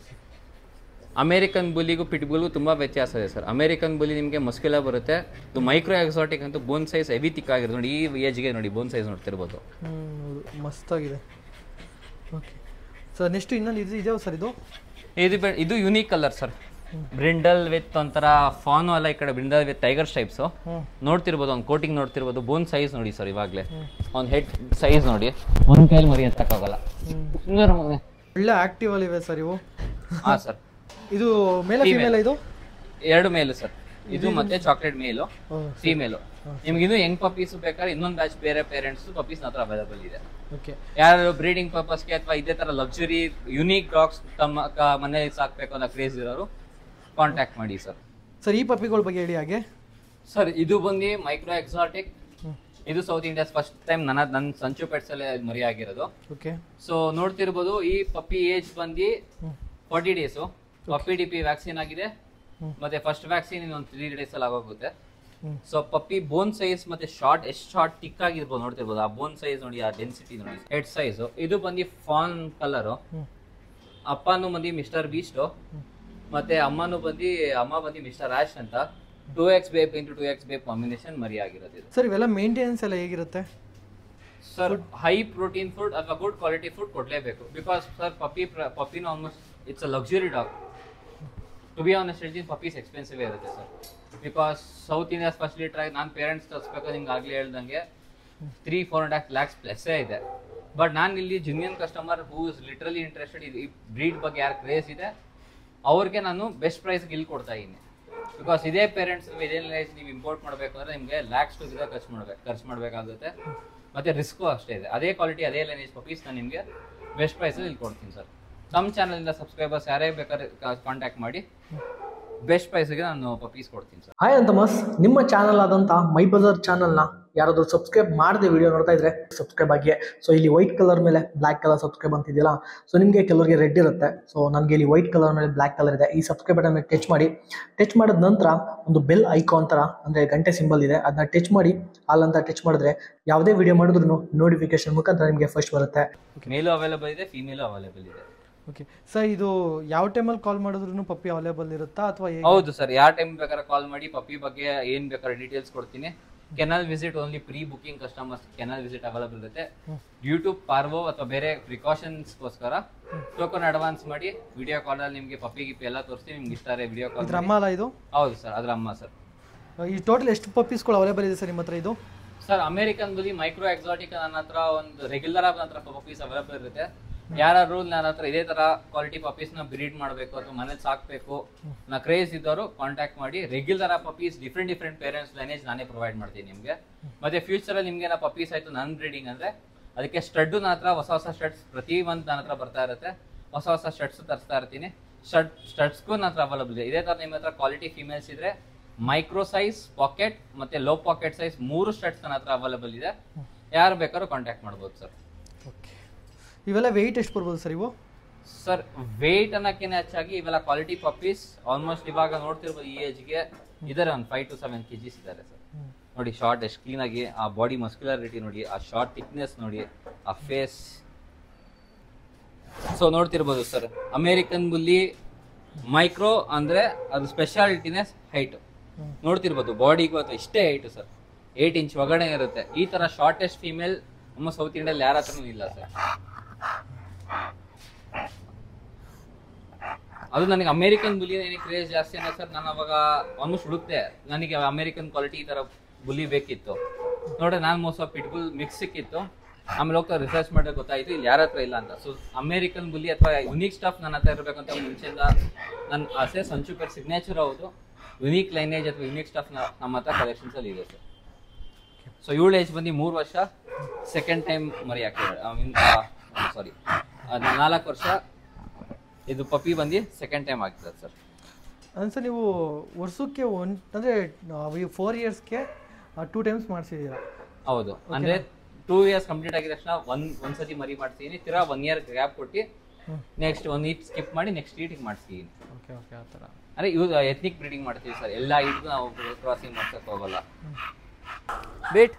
ಅಮೇರಿಕನ್ ಬುಲಿಗೂ ಪಿಟ್ಬುಲ್ಗೂ ತುಂಬ ವ್ಯತ್ಯಾಸ ಇದೆ ಸರ್ ಅಮೇರಿಕನ್ ಬುಲಿ ನಿಮಗೆ ಮಸ್ಕ್ಯುಲ ಬರುತ್ತೆ ಇದು ಮೈಕ್ರೋ ಎಕ್ಸಾಟಿಕ್ ಅಂತೂ ಬೋನ್ ಸೈಜ್ ಹೆವಿ ತಿಕ್ ಆಗಿರುತ್ತೆ ನೋಡಿ ಈ ಏಜ್ಗೆ ನೋಡಿ ಬೋನ್ ಸೈಜ್ ನೋಡ್ತಿರ್ಬೋದು ಹ್ಞೂ ಹೌದು ಮಸ್ತಾಗಿದೆ ಓಕೆ ಸರ್ ನೆಕ್ಸ್ಟ್ ಇನ್ನೊಂದು ಇದು ಇದೆಯಾ ಸರ್ ಇದು ಇದು ಬೆ- ಇದು unique colour sir brindle with ಒಂಥರ ಫಾನು ಅಲ್ಲ ಈ ಕಡೆ ಬ್ರಿಂಡಲ್ ವಿತ್ ಟೈಗರ್ ಸ್ಟೈಪ್ಸು ಹ್ಞೂ ನೋಡ್ತಿರ್ಬೋದು ಒಂದು ಕೋಟಿಂಗ್ ನೋಡ್ತಿರ್ಬೋದು ಬೋನ್ ಸೈಜ್ ನೋಡಿ ಸರ್ ಇವಾಗಲೇ ಒಂದು ಹೆಡ್ ಸೈಜ್ ನೋಡಿ ಒಂದು ಕೈಲಿ ಮರಿ ಎತ್ತಕ್ಕಾಗಲ್ಲ ಸುಂದರ ಮಗನೇ ಒಳ್ಳೆ ಆಕ್ಟಿವ್ ಅಲ್ಲಿ ಇವೆ ಸರ್ ಇವು ಹಾಂ ಸರ್ ಇದು ಮೇಲ ಫಿಮೇಲ್ ಇದು ಎರಡು ಮೇಲು ಸರ್ ಇದು ಮತ್ತೆ ಚಾಕ್ಲೇಟ್ ಮೇಲು ಹ್ಮ್. ಫೀಮೇಲು ನಿಮ್ಗೆ ಇದು ಹೆಂಗ್ ಪಪ್ಪೀಸ್ ಬೇಕಾದ್ರೆ ಇನ್ನೊಂದು ಬ್ಯಾಚ್ ಬೇರೆ ಪೇರೆಂಟ್ಸ್ ಪಪ್ಪೀಸ್ ಹತ್ರ ಅವೈಲೇಬಲ್ ಇದೆ ಓಕೆ ಯಾರು ಬ್ರೀಡಿಂಗ್ ಪರ್ಪಸ್ಗೆ ಅಥವಾ ಇದೇ ತರ ಲಕ್ಸುರಿ ಯುನೀಕ್ ಡಾಗ್ಸ್ ತಮ್ಮ ಕ- ಮನೇಲಿ ಸಾಕ್ಬೇಕು ಅನ್ನೋ ಕ್ರೇಜ್ ಇರೋರು ಕಾಂಟ್ಯಾಕ್ಟ್ ಮಾಡಿ ಸರ್ ಸರ್ ಈ ಪಪ್ಪಿಗಳ ಬಗ್ಗೆ ಹೇಳಿ ಹಾಗೆ ಸರ್ ಇದು ಬಂದು ಮೈಕ್ರೋ ಎಕ್ಸಾಟಿಕ್ ಇದು ಸೌತ್ ಇಂಡಿಯಾಸ್ ಫಸ್ಟ್ ಟೈಮ್ ನನ್ನ ನನ್ನ ಸಂಚು ಪೆಟ್ಸ್ ಅಲ್ಲೇ ಮರಿ ಆಗಿರೋದು ಓಕೆ ಸೊ ನೋಡ್ತಿರ್ಬೋದು ಈ ಪಪ್ಪಿ ಏಜ್ ಬಂದು forty days puppy D P vaccine ಆಗಿದೆ ಹ್ಮ್. ಮತ್ತೆ ಫಸ್ಟ್ ವ್ಯಾಕ್ಸಿನ್ ಇನ್ನೊಂದು ತ್ರೀ ಡೇಸ್ ಅಲ್ಲಿ ಆಗೋಗುತ್ತೆ hmm. So puppy bone size ಮತ್ತೆ ಶಾರ್ಟ್ ಎಷ್ಟು ಶಾರ್ಟ್ ತಿಕ್ ಆಗಿರ್ಬೋದು ನೋಡ್ತಿರ್ಬೋದು ಆ ಬೋನ್ ಸೈಜ್ ನೋಡಿ ಆ ಡೆನ್ಸಿಟಿ ನೋಡಿ ಹೆಡ್ ಸೈಜ್ ಇದು ಬಂದು ಫಾನ್ ಕಲರು ಹ್ಮ್. ಅಪ್ಪನು ಬಂದು ಮಿಸ್ಟರ್ ಬೀಸ್ಟ್ ಮತ್ತೆ ಅಮ್ಮನು ಬಂದು ಅಮ್ಮ ಬಂದು ಮಿಸ್ಟರ್ ಆಶ್ ಅಂತ two X Bape into two X Bape combination ಮರಿ ಆಗಿರೋದು ಇದು ಸರ್ ಇವೆಲ್ಲ ಮೇಂಟೆನೆನ್ಸ್ ಎಲ್ಲ ಹೇಗಿರುತ್ತೆ ಸರ್ ಹೈ ಪ್ರೋಟೀನ್ ಫುಡ್ ಅಥವಾ ಗುಡ್ ಕ್ವಾಲಿಟಿ ಫುಡ್ ಕೊಡಲೇಬೇಕು ಬಿಕಾಸ್ ಸರ್ ಪಪ್ಪಿ ಪಪ್ಪಿನ almost it's a luxury dog to be honest ಹೇಳ್ತೀನಿ ಪಪ್ಪೀಸ್ ಎಕ್ಸ್ಪೆನ್ಸಿವ್ ಇರುತ್ತೆ sir because south India specially try ನಾನು ಪೇರೆಂಟ್ಸ್ ತರಿಸ್ಬೇಕು ನಿಮ್ಗೆ ಆಗಲೇ ಹೇಳ್ದಂಗೆ three four and half lakhs ಪ್ಲಸ್ಸೇ ಇದೆ ಬಟ್ ನಾನು ಇಲ್ಲಿ ಜುನಿಯನ್ customer who is literally interested ಈ ಬ್ರೀಡ್ ಬಗ್ಗೆ ಯಾರು ಕ್ರೇಸ್ ಇದೆ ಅವ್ರಿಗೆ ನಾನು ಬೆಸ್ಟ್ ಪ್ರೈಸ್ಗೆ ಇಲ್ಲಿ ಕೊಡ್ತಾ ಇದ್ದೀನಿ ಬಿಕಾಸ್ ಇದೇ ಪೇರೆಂಟ್ಸ್ ಇದೇ ಲೈಸ್ ನೀವು ಇಂಪೋರ್ಟ್ ಮಾಡಬೇಕು ಅಂದರೆ ನಿಮಗೆ ಲ್ಯಾಕ್ಸ್ ಟು ಇದೆ ಖರ್ಚು ಮಾಡ್ಬೇಕು ಖರ್ಚು ಮಾಡಬೇಕಾಗುತ್ತೆ ಮತ್ತೆ ರಿಸ್ಕು ಅಷ್ಟೇ ಇದೆ ಅದೇ ಕ್ವಾಲಿಟಿ ಅದೇ ಲೈನೇಜ್ ಪಪ್ಪೀಸ್ ನಾನು ನಿಮಗೆ ಬೆಸ್ಟ್ ಪ್ರೈಸಲ್ಲಿ ಇಲ್ಲಿ ಕೊಡ್ತೀನಿ ಸರ್ ನಮ್ಮ ಚಾನಲಿಂದ ಸಬ್ಸ್ಕ್ರೈಬರ್ಸ್ ಯಾರೇ ಬೇಕಾದ್ರೆ ಕಾಂಟ್ಯಾಕ್ಟ್ ಮಾಡಿ ಬೆಸ್ಟ್ ಪ್ರೈಸ್ಗೆ ನಾನು ಪಪ್ಪೀಸ್ ಕೊಡ್ತೀನಿ ಸರ್ ಹಾಯ್ ಅಂತಮಸ್ ನಿಮ್ಮ ಚಾನಲ್ ಆದಂಥ ಮೈ ಬಜಾರ್ ಚಾನಲ್ನ ಯಾರಾದರೂ ಸಬ್ಸ್ಕ್ರೈಬ್ ಮಾಡದೆ ವಿಡಿಯೋ ನೋಡ್ತಾ ಇದ್ರೆ ಸಬ್ಸ್ಕ್ರೈಬ್ ಆಗಿ ಸೊ ಇಲ್ಲಿ ವೈಟ್ ಕಲರ್ ಮೇಲೆ ಬ್ಲ್ಯಾಕ್ ಕಲರ್ ಸಬ್ಸ್ಕ್ರೈಬ್ ಅಂತಿದೆಯಲ್ಲ ಸೊ ನಿಮಗೆ ಕೆಲವರಿಗೆ ರೆಡ್ ಇರುತ್ತೆ ಸೊ ನನಗೆ ಇಲ್ಲಿ ವೈಟ್ ಕಲರ್ ಮೇಲೆ ಬ್ಲ್ಯಾಕ್ ಕಲರ್ ಇದೆ ಈ ಸಬ್ಸ್ಕ್ರೈಬ್ ಬಟನ್ ಮೇಲೆ ಟಚ್ ಮಾಡಿ ಟಚ್ ಮಾಡಿದ ನಂತರ ಒಂದು ಬೆಲ್ ಐಕಾನ್ ಥರ ಅಂದರೆ ಗಂಟೆ ಸಿಂಬಲ್ ಇದೆ ಅದನ್ನ ಟಚ್ ಮಾಡಿ ಅಲ್ಲಂತ ಟಚ್ ಮಾಡಿದ್ರೆ ಯಾವುದೇ ವಿಡಿಯೋ ಮಾಡಿದ್ರು ನೋಟಿಫಿಕೇಶನ್ ಮುಖಾಂತರ ನಿಮಗೆ ಫಸ್ಟ್ ಬರುತ್ತೆ ಮೇಲು ಅವೈಲೇಬಲ್ ಇದೆ ಫೀಮೇಲು ಅವೈಲೇಬಲ್ ಇದೆ ಓಕೆ ಸರ್ ಇದು ಯಾವ ಟೈಮಲ್ಲಿ ಕಾಲ್ ಮಾಡಿದ್ರು ಪಪ್ಪಿ ಅವೈಲೇಬಲ್ ಇರುತ್ತಾ ಅಥವಾ ಹೌದು ಸರ್ ಯಾವ ಟೈಮ್ ಬೇಕಾದ್ರೆ ಕಾಲ್ ಮಾಡಿ ಪಪ್ಪಿ ಬಗ್ಗೆ ಏನ್ ಬೇಕಾದ್ರೆ ಡೀಟೇಲ್ಸ್ ಕೊಡ್ತೀನಿ kennel visit only pre booking customers kennel visit available ಇರುತ್ತೆ ಯೂಟ್ಯೂಬ್ ಪಾರ್ವೋ ಅಥವಾ ಬೇರೆ ಪ್ರಿಕಾಷನ್ಸ್ಗೋಸ್ಕರ ಟೋಕನ್ ಅಡ್ವಾನ್ಸ್ ಮಾಡಿ ವಿಡಿಯೋ ಕಾಲಲ್ಲಿ ನಿಮಗೆ ಪಪ್ಪಿ ಗಿಪ್ಪಿ ಎಲ್ಲ ತೋರಿಸ್ತೀನಿ ನಿಮ್ಗೆ ಇಷ್ಟ ವಿಡಿಯೋ ಕಾಲ್ ಇದ್ರ ಅಮ್ಮ ಅಲ್ಲ ಇದು ಹೌದು ಸರ್ ಅದ್ರ ಅಮ್ಮ ಸರ್ ಈ ಟೋಟಲ್ ಎಷ್ಟು ಪಪ್ಪೀಸ್ಗಳು ಅವೈಲೇಬಲ್ ಇದೆ ಸರ್ ನಿಮ್ಮ ಹತ್ರ ಇದು sir American bully micro exotic ನನ್ನ ಹತ್ರ ಒಂದು ರೆಗ್ಯುಲರ್ ಆಗಿ ನನ್ನ ಹತ್ರ ಪಪ್ಪೀಸ್ ಅವೈಲೇಬಲ್ ಇರುತ್ತೆ ಯಾರು ನನ್ನ ಹತ್ರ ಇದೇ ತರ ಕ್ವಾಲಿಟಿ ಪಪ್ಪೀಸ್ ನ ಬ್ರೀಡ್ ಮಾಡಬೇಕು ಅಥವಾ ಮನೇಲಿ ಸಾಕ್ಬೇಕು ನಾ ಕ್ರೇಜ್ ಇದ್ದವರು ಕಾಂಟ್ಯಾಕ್ಟ್ ಮಾಡಿ ರೆಗ್ಯುಲರ್ ಆ puppies different different parents lineage ನಾನೇ ಪ್ರೊವೈಡ್ ಮಾಡ್ತೀನಿ ನಿಮಗೆ ಮತ್ತೆ ಫ್ಯೂಚರ್ ಅಲ್ಲಿ ನಿಮ್ಗೆ ನಾ ಪಪ್ಪೀಸ್ ಆಯ್ತು ನನ್ ಬ್ರೀಡಿಂಗ್ ಅಂದ್ರೆ ಅದಕ್ಕೆ ಸ್ಟಡ್ ನನ್ನ ಹತ್ರ ಹೊಸ ಹೊಸ ಸ್ಟಡ್ಸ್ ಪ್ರತಿ ಮಂತ್ ನನ್ನ ಹತ್ರ ಬರ್ತಾ ಇರುತ್ತೆ ಹೊಸ ಹೊಸ ಸ್ಟಡ್ಸ್ ತರಿಸ್ತಾ ಇರ್ತೀನಿ ಸ್ಟಡ್ ಸ್ಟಡ್ಸ್ಗೂ ನನ್ನ ಹತ್ರ ಅವೈಲಬಲ್ ಇದೆ ಇದೇ ತರ ನಿಮ್ಮ ಹತ್ರ ಕ್ವಾಲಿಟಿ ಫಿಮೇಲ್ಸ್ ಇದ್ರೆ ಮೈಕ್ರೋ ಸೈಜ್ ಪಾಕೆಟ್ ಮತ್ತೆ ಲೋ ಪಾಕೆಟ್ ಸೈಜ್ ಮೂರು ಸ್ಟಡ್ಸ್ ನನ್ನ ಹತ್ರ ಅವೈಲಬಲ್ ಇದೆ ಯಾರು ಬೇಕಾದ್ರೂ ಕಾಂಟ್ಯಾಕ್ಟ್ ಮಾಡ್ಬೋದು ಸರ್ ಓಕೆ ಇವೆಲ್ಲ ವೆಯ್ಟ್ ಎಷ್ಟು ಬರ್ಬೋದು ಸರ್ ಇವು ಸರ್ ವೇಟ್ ಅನ್ನೋಕ್ಕಿಂತ ಹೆಚ್ಚಾಗಿ ಇವೆಲ್ಲ ಕ್ವಾಲಿಟಿ ಪಪ್ಪೀಸ್ ಆಲ್ಮೋಸ್ಟ್ ಇವಾಗ ನೋಡ್ತಿರ್ಬೋದು ಈ ಏಜ್ಗೆ ಇದಾರೆ ಒಂದು five to seven K Gs ಇದ್ದಾರೆ ಸರ್ ನೋಡಿ ಶಾರ್ಟ್ ಎಷ್ಟು ಕ್ಲೀನಾಗಿ ಆ ಬಾಡಿ ಮಸ್ಕ್ಯುಲಾರಿಟಿ ನೋಡಿ ಆ ಶಾರ್ಟ್ ಥಿಕ್ನೆಸ್ ನೋಡಿ ಆ ಫೇಸ್ ಸೊ ನೋಡ್ತಿರ್ಬೋದು ಸರ್ ಅಮೇರಿಕನ್ ಬುಲ್ಲಿ ಮೈಕ್ರೋ ಅಂದ್ರೆ ಅದು ಸ್ಪೆಷಾಲಿಟಿನೇ ಹೈಟ್ ನೋಡ್ತಿರ್ಬೋದು ಬಾಡಿಗೂ ಅಥವಾ ಇಷ್ಟೇ ಹೈಟ್ ಸರ್ ಏಟ್ ಇಂಚ್ ಒಳಗಡೆ ಇರುತ್ತೆ ಈ ತರ ಶಾರ್ಟೆಸ್ಟ್ ಫೀಮೇಲ್ ನಮ್ಮ ಸೌತ್ ಇಂಡಿಯಲ್ಲಿ ಯಾರ ಹತ್ರನೂ ಇಲ್ಲ ಸರ್ ಅದು ನನಗೆ ಅಮೇರಿಕನ್ ಬುಲಿ ಏನಕ್ಕೆ ಕ್ರೇಜ್ ಜಾಸ್ತಿ ಅಂದ್ರೆ ಸರ್ ನಾನು ಅವಾಗ ಆಲ್ಮೋಸ್ಟ್ ಹುಡುಕ್ತೆ ನನಗೆ ಅಮೇರಿಕನ್ ಕ್ವಾಲಿಟಿ ಈ ತರ ಬುಲಿ ಬೇಕಿತ್ತು ನೋಡ್ರೆ ನಾನು ಮೋಸ ಪಿಟ್ಬುಲ್ ಮಿಕ್ಸ್ ಸಿಕ್ಕಿತ್ತು ಆಮೇಲೆ ಹೋಗ್ತಾ ರಿಸರ್ಚ್ ಮಾಡಿದ್ರೆ ಗೊತ್ತಾಯ್ತು ಇಲ್ಲಿ ಯಾರ ಹತ್ರ ಇಲ್ಲ ಅಂತ ಸೊ ಅಮೇರಿಕನ್ ಬುಲಿ ಅಥವಾ ಯುನೀಕ್ ಸ್ಟಾಫ್ ನನ್ನ ಹತ್ರ ಇರಬೇಕು ಅಂತ ಮುಂಚೆಯಿಂದ ನನ್ನ ಆಸೆ ಸಂಚು ಪೇರ್ ಸಿಗ್ನೇಚರ್ ಹೌದು ಯುನೀಕ್ ಲೈನೇಜ್ ಅಥವಾ ಯುನೀಕ್ ಸ್ಟಾಫ್ ನಮ್ಮ ಹತ್ರ ಕಲೆಕ್ಷನ್ಸ್ ಅಲ್ಲಿ ಇದೆ ಸರ್ ಸೊ ಇವಳು ಏಜ್ ಬಂದು ಮೂರು ವರ್ಷ ಸೆಕೆಂಡ್ ಟೈಮ್ ಮರಿ ಹಾಕಿದ್ದಾರೆ ಸಾರಿ ನಾಲ್ಕು ವರ್ಷ ಇದು ಪಪ್ಪಿ ಬಂದು ಸೆಕೆಂಡ್ ಟೈಮ್ ಆಗ್ತದೆ ಸರ್ ಅಂದ್ರೆ ನೀವು ವರ್ಷಕ್ಕೆ ಒನ್ ಅಂದರೆ ಫೋರ್ ಇಯರ್ಸ್ಗೆ ಟೂ ಟೈಮ್ಸ್ ಮಾಡಿಸಿದ್ದೀರಾ ಹೌದು ಅಂದ್ರೆ ಟೂ ಇಯರ್ಸ್ ಕಂಪ್ಲೀಟ್ ಆಗಿದ ತಕ್ಷಣ ಒಂದ್ ಒಂದ್ಸತಿ ಮರಿ ಮಾಡ್ತೀನಿ ತಿರಾ ಒನ್ ಇಯರ್ ಗ್ಯಾಪ್ ಕೊಟ್ಟು ನೆಕ್ಸ್ಟ್ ಒನ್ ಈಟ್ ಸ್ಕಿಪ್ ಮಾಡಿ ನೆಕ್ಸ್ಟ್ ಈಟಿಗೆ ಮಾಡ್ತೀನಿ ಓಕೆ ಓಕೆ ಆ ಥರ ಅಂದ್ರೆ ಇವ್ ಎತ್ನಿಕ್ ಬ್ರೀಡಿಂಗ್ ಮಾಡ್ತೀವಿ ಸರ್ ಎಲ್ಲ ಈಟ್ಗೂ ನಾವು ಕ್ರಾಸಿಂಗ್ ಮಾಡ್ಸಕ್ ಹೋಗಲ್ಲ ಬೇಟ್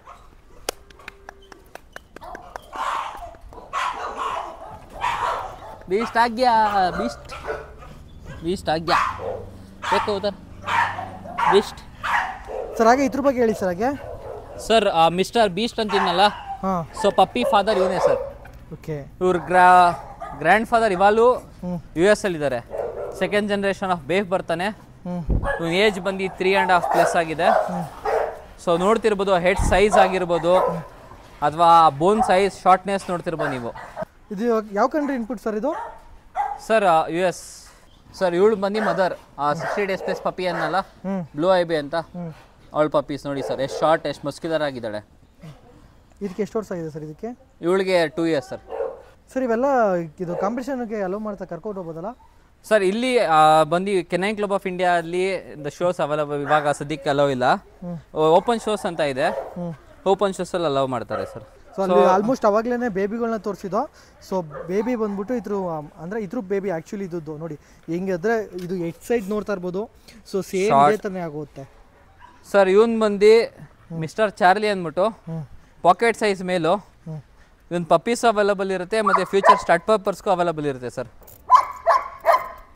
बीस्ट आ गया बीस्ट बीस्ट आ गया देखो उधर बीस्ट ಸರ್ ಹಾಗೆ ಇದ್ರ ಬಗ್ಗೆ ಹೇಳಿ ಸರ್ ಹಾಗೆ ಸರ್ ಮಿಸ್ಟರ್ ಬೀಸ್ಟ್ ಅಂತೀನಲ್ಲ ಹಾಂ ಸೊ ಪಪ್ಪಿ ಫಾದರ್ ಇವನೇ ಸರ್ ಓಕೆ ಇವ್ರ ಗ್ರಾ ಗ್ರ್ಯಾಂಡ್ ಫಾದರ್ ಇವಾಗಲೂ ಹ್ಞೂ ಯು ಎಸ್ ಅಲ್ಲಿ ಇದ್ದಾರೆ ಸೆಕೆಂಡ್ ಜನರೇಷನ್ ಆಫ್ ಬೇಫ್ ಬರ್ತಾನೆ ಹ್ಞೂ ಇವ್ನ ಏಜ್ ಬಂದು ತ್ರೀ ಆ್ಯಂಡ್ ಹಾಫ್ ಪ್ಲಸ್ ಆಗಿದೆ ಸೊ ನೋಡ್ತಿರ್ಬೋದು ಹೆಡ್ ಸೈಜ್ ಆಗಿರ್ಬೋದು ಅಥವಾ ಬೋನ್ ಸೈಜ್ ಶಾರ್ಟ್ನೆಸ್ ನೋಡ್ತಿರ್ಬೋದು ನೀವು ಇದು ಇವಾಗ ಯಾವ ಕಂಟ್ರಿ ಇನ್ಪುಟ್ ಸರ್ ಇದು ಸರ್ ಯು ಎಸ್ ಸರ್ ಇವಳು ಬಂದು mother sixty days plus puppy ಅನ್ನಲ್ಲ ಹ್ಞೂ ಬ್ಲೂ ಐ ಬಿ ಅಂತ ಹ್ಞೂ ಅವಳ ಪಪ್ಪೀಸ್ ನೋಡಿ ಸರ್ ಎಷ್ಟು ಶಾರ್ಟ್ ಎಷ್ಟು ಮಸ್ಕ್ಯುಲರ್ ಆಗಿದ್ದಾಳೆ ಇದಕ್ಕೆ ಎಷ್ಟು ವರ್ಷ ಆಗಿದೆ ಸರ್ ಇದಕ್ಕೆ ಇವಳಿಗೆ ಟೂ ಇಯರ್ಸ್ ಸರ್ ಸರ್ ಇವೆಲ್ಲ ಇದು ಕಾಂಪಿಟೇಷನ್ಗೆ ಅಲೋ ಮಾಡ್ತಾ ಕರ್ಕೊಂಡು ಹೋಗ್ಬೋದಲ್ಲ ಸರ್ ಇಲ್ಲಿ ಆ, ಬಂದು ಕೆನೈನ್ ಕ್ಲಬ್ ಆಫ್ ಇಂಡಿಯಾ ಅಲ್ಲಿ ದ ಶೋಸ್ ಅವೈಲಬಲ್ ಇವಾಗ ಸದ್ಯಕ್ಕೆ ಅಲೋ ಇಲ್ಲ ಹ್ಮ್. ಓಪನ್ ಶೋಸ್ ಅಂತ ಇದೆ ಹ್ಞೂ ಓಪನ್ ಶೋಸಲ್ಲಿ ಅಲೋ ಮಾಡ್ತಾರೆ ಸರ್ ಸೊ ಅಲ್ಲಿ ಆಲ್ಮೋಸ್ಟ್ ಅವಾಗಲೇ ಬೇಬಿಗಳನ್ನ ತೋರಿಸಿದ್ದು ಸೊ ಬೇಬಿ ಬಂದ್ಬಿಟ್ಟು ಇದ್ರ ಅಂದರೆ ಇದ್ರ ಬೇಬಿ ಆ್ಯಕ್ಚುಲಿ ಇದ್ದದ್ದು ನೋಡಿ ಹೆಂಗಿದ್ರೆ ಇದು ಎಟ್ ಸೈಡ್ ನೋಡ್ತಾ ಇರ್ಬೋದು ಸೊ ಸೇಮ್ ಇದೇ ಥರನೇ ಆಗುತ್ತೆ ಸರ್ ಇವನ್ ಬಂದು ಮಿಸ್ಟರ್ ಚಾರ್ಲಿ ಅಂದ್ಬಿಟ್ಟು ಹ್ಞೂ ಪಾಕೆಟ್ ಸೈಜ್ ಮೇಲು ಹ್ಞೂ ಇವನ್ ಪಪ್ಪೀಸ್ ಅವೈಲಬಲ್ ಇರುತ್ತೆ ಮತ್ತು ಫ್ಯೂಚರ್ ಸ್ಟಾರ್ಟ್ ಪರ್ಪರ್ಸ್ಗೂ ಅವೈಲಬಲ್ ಇರುತ್ತೆ ಸರ್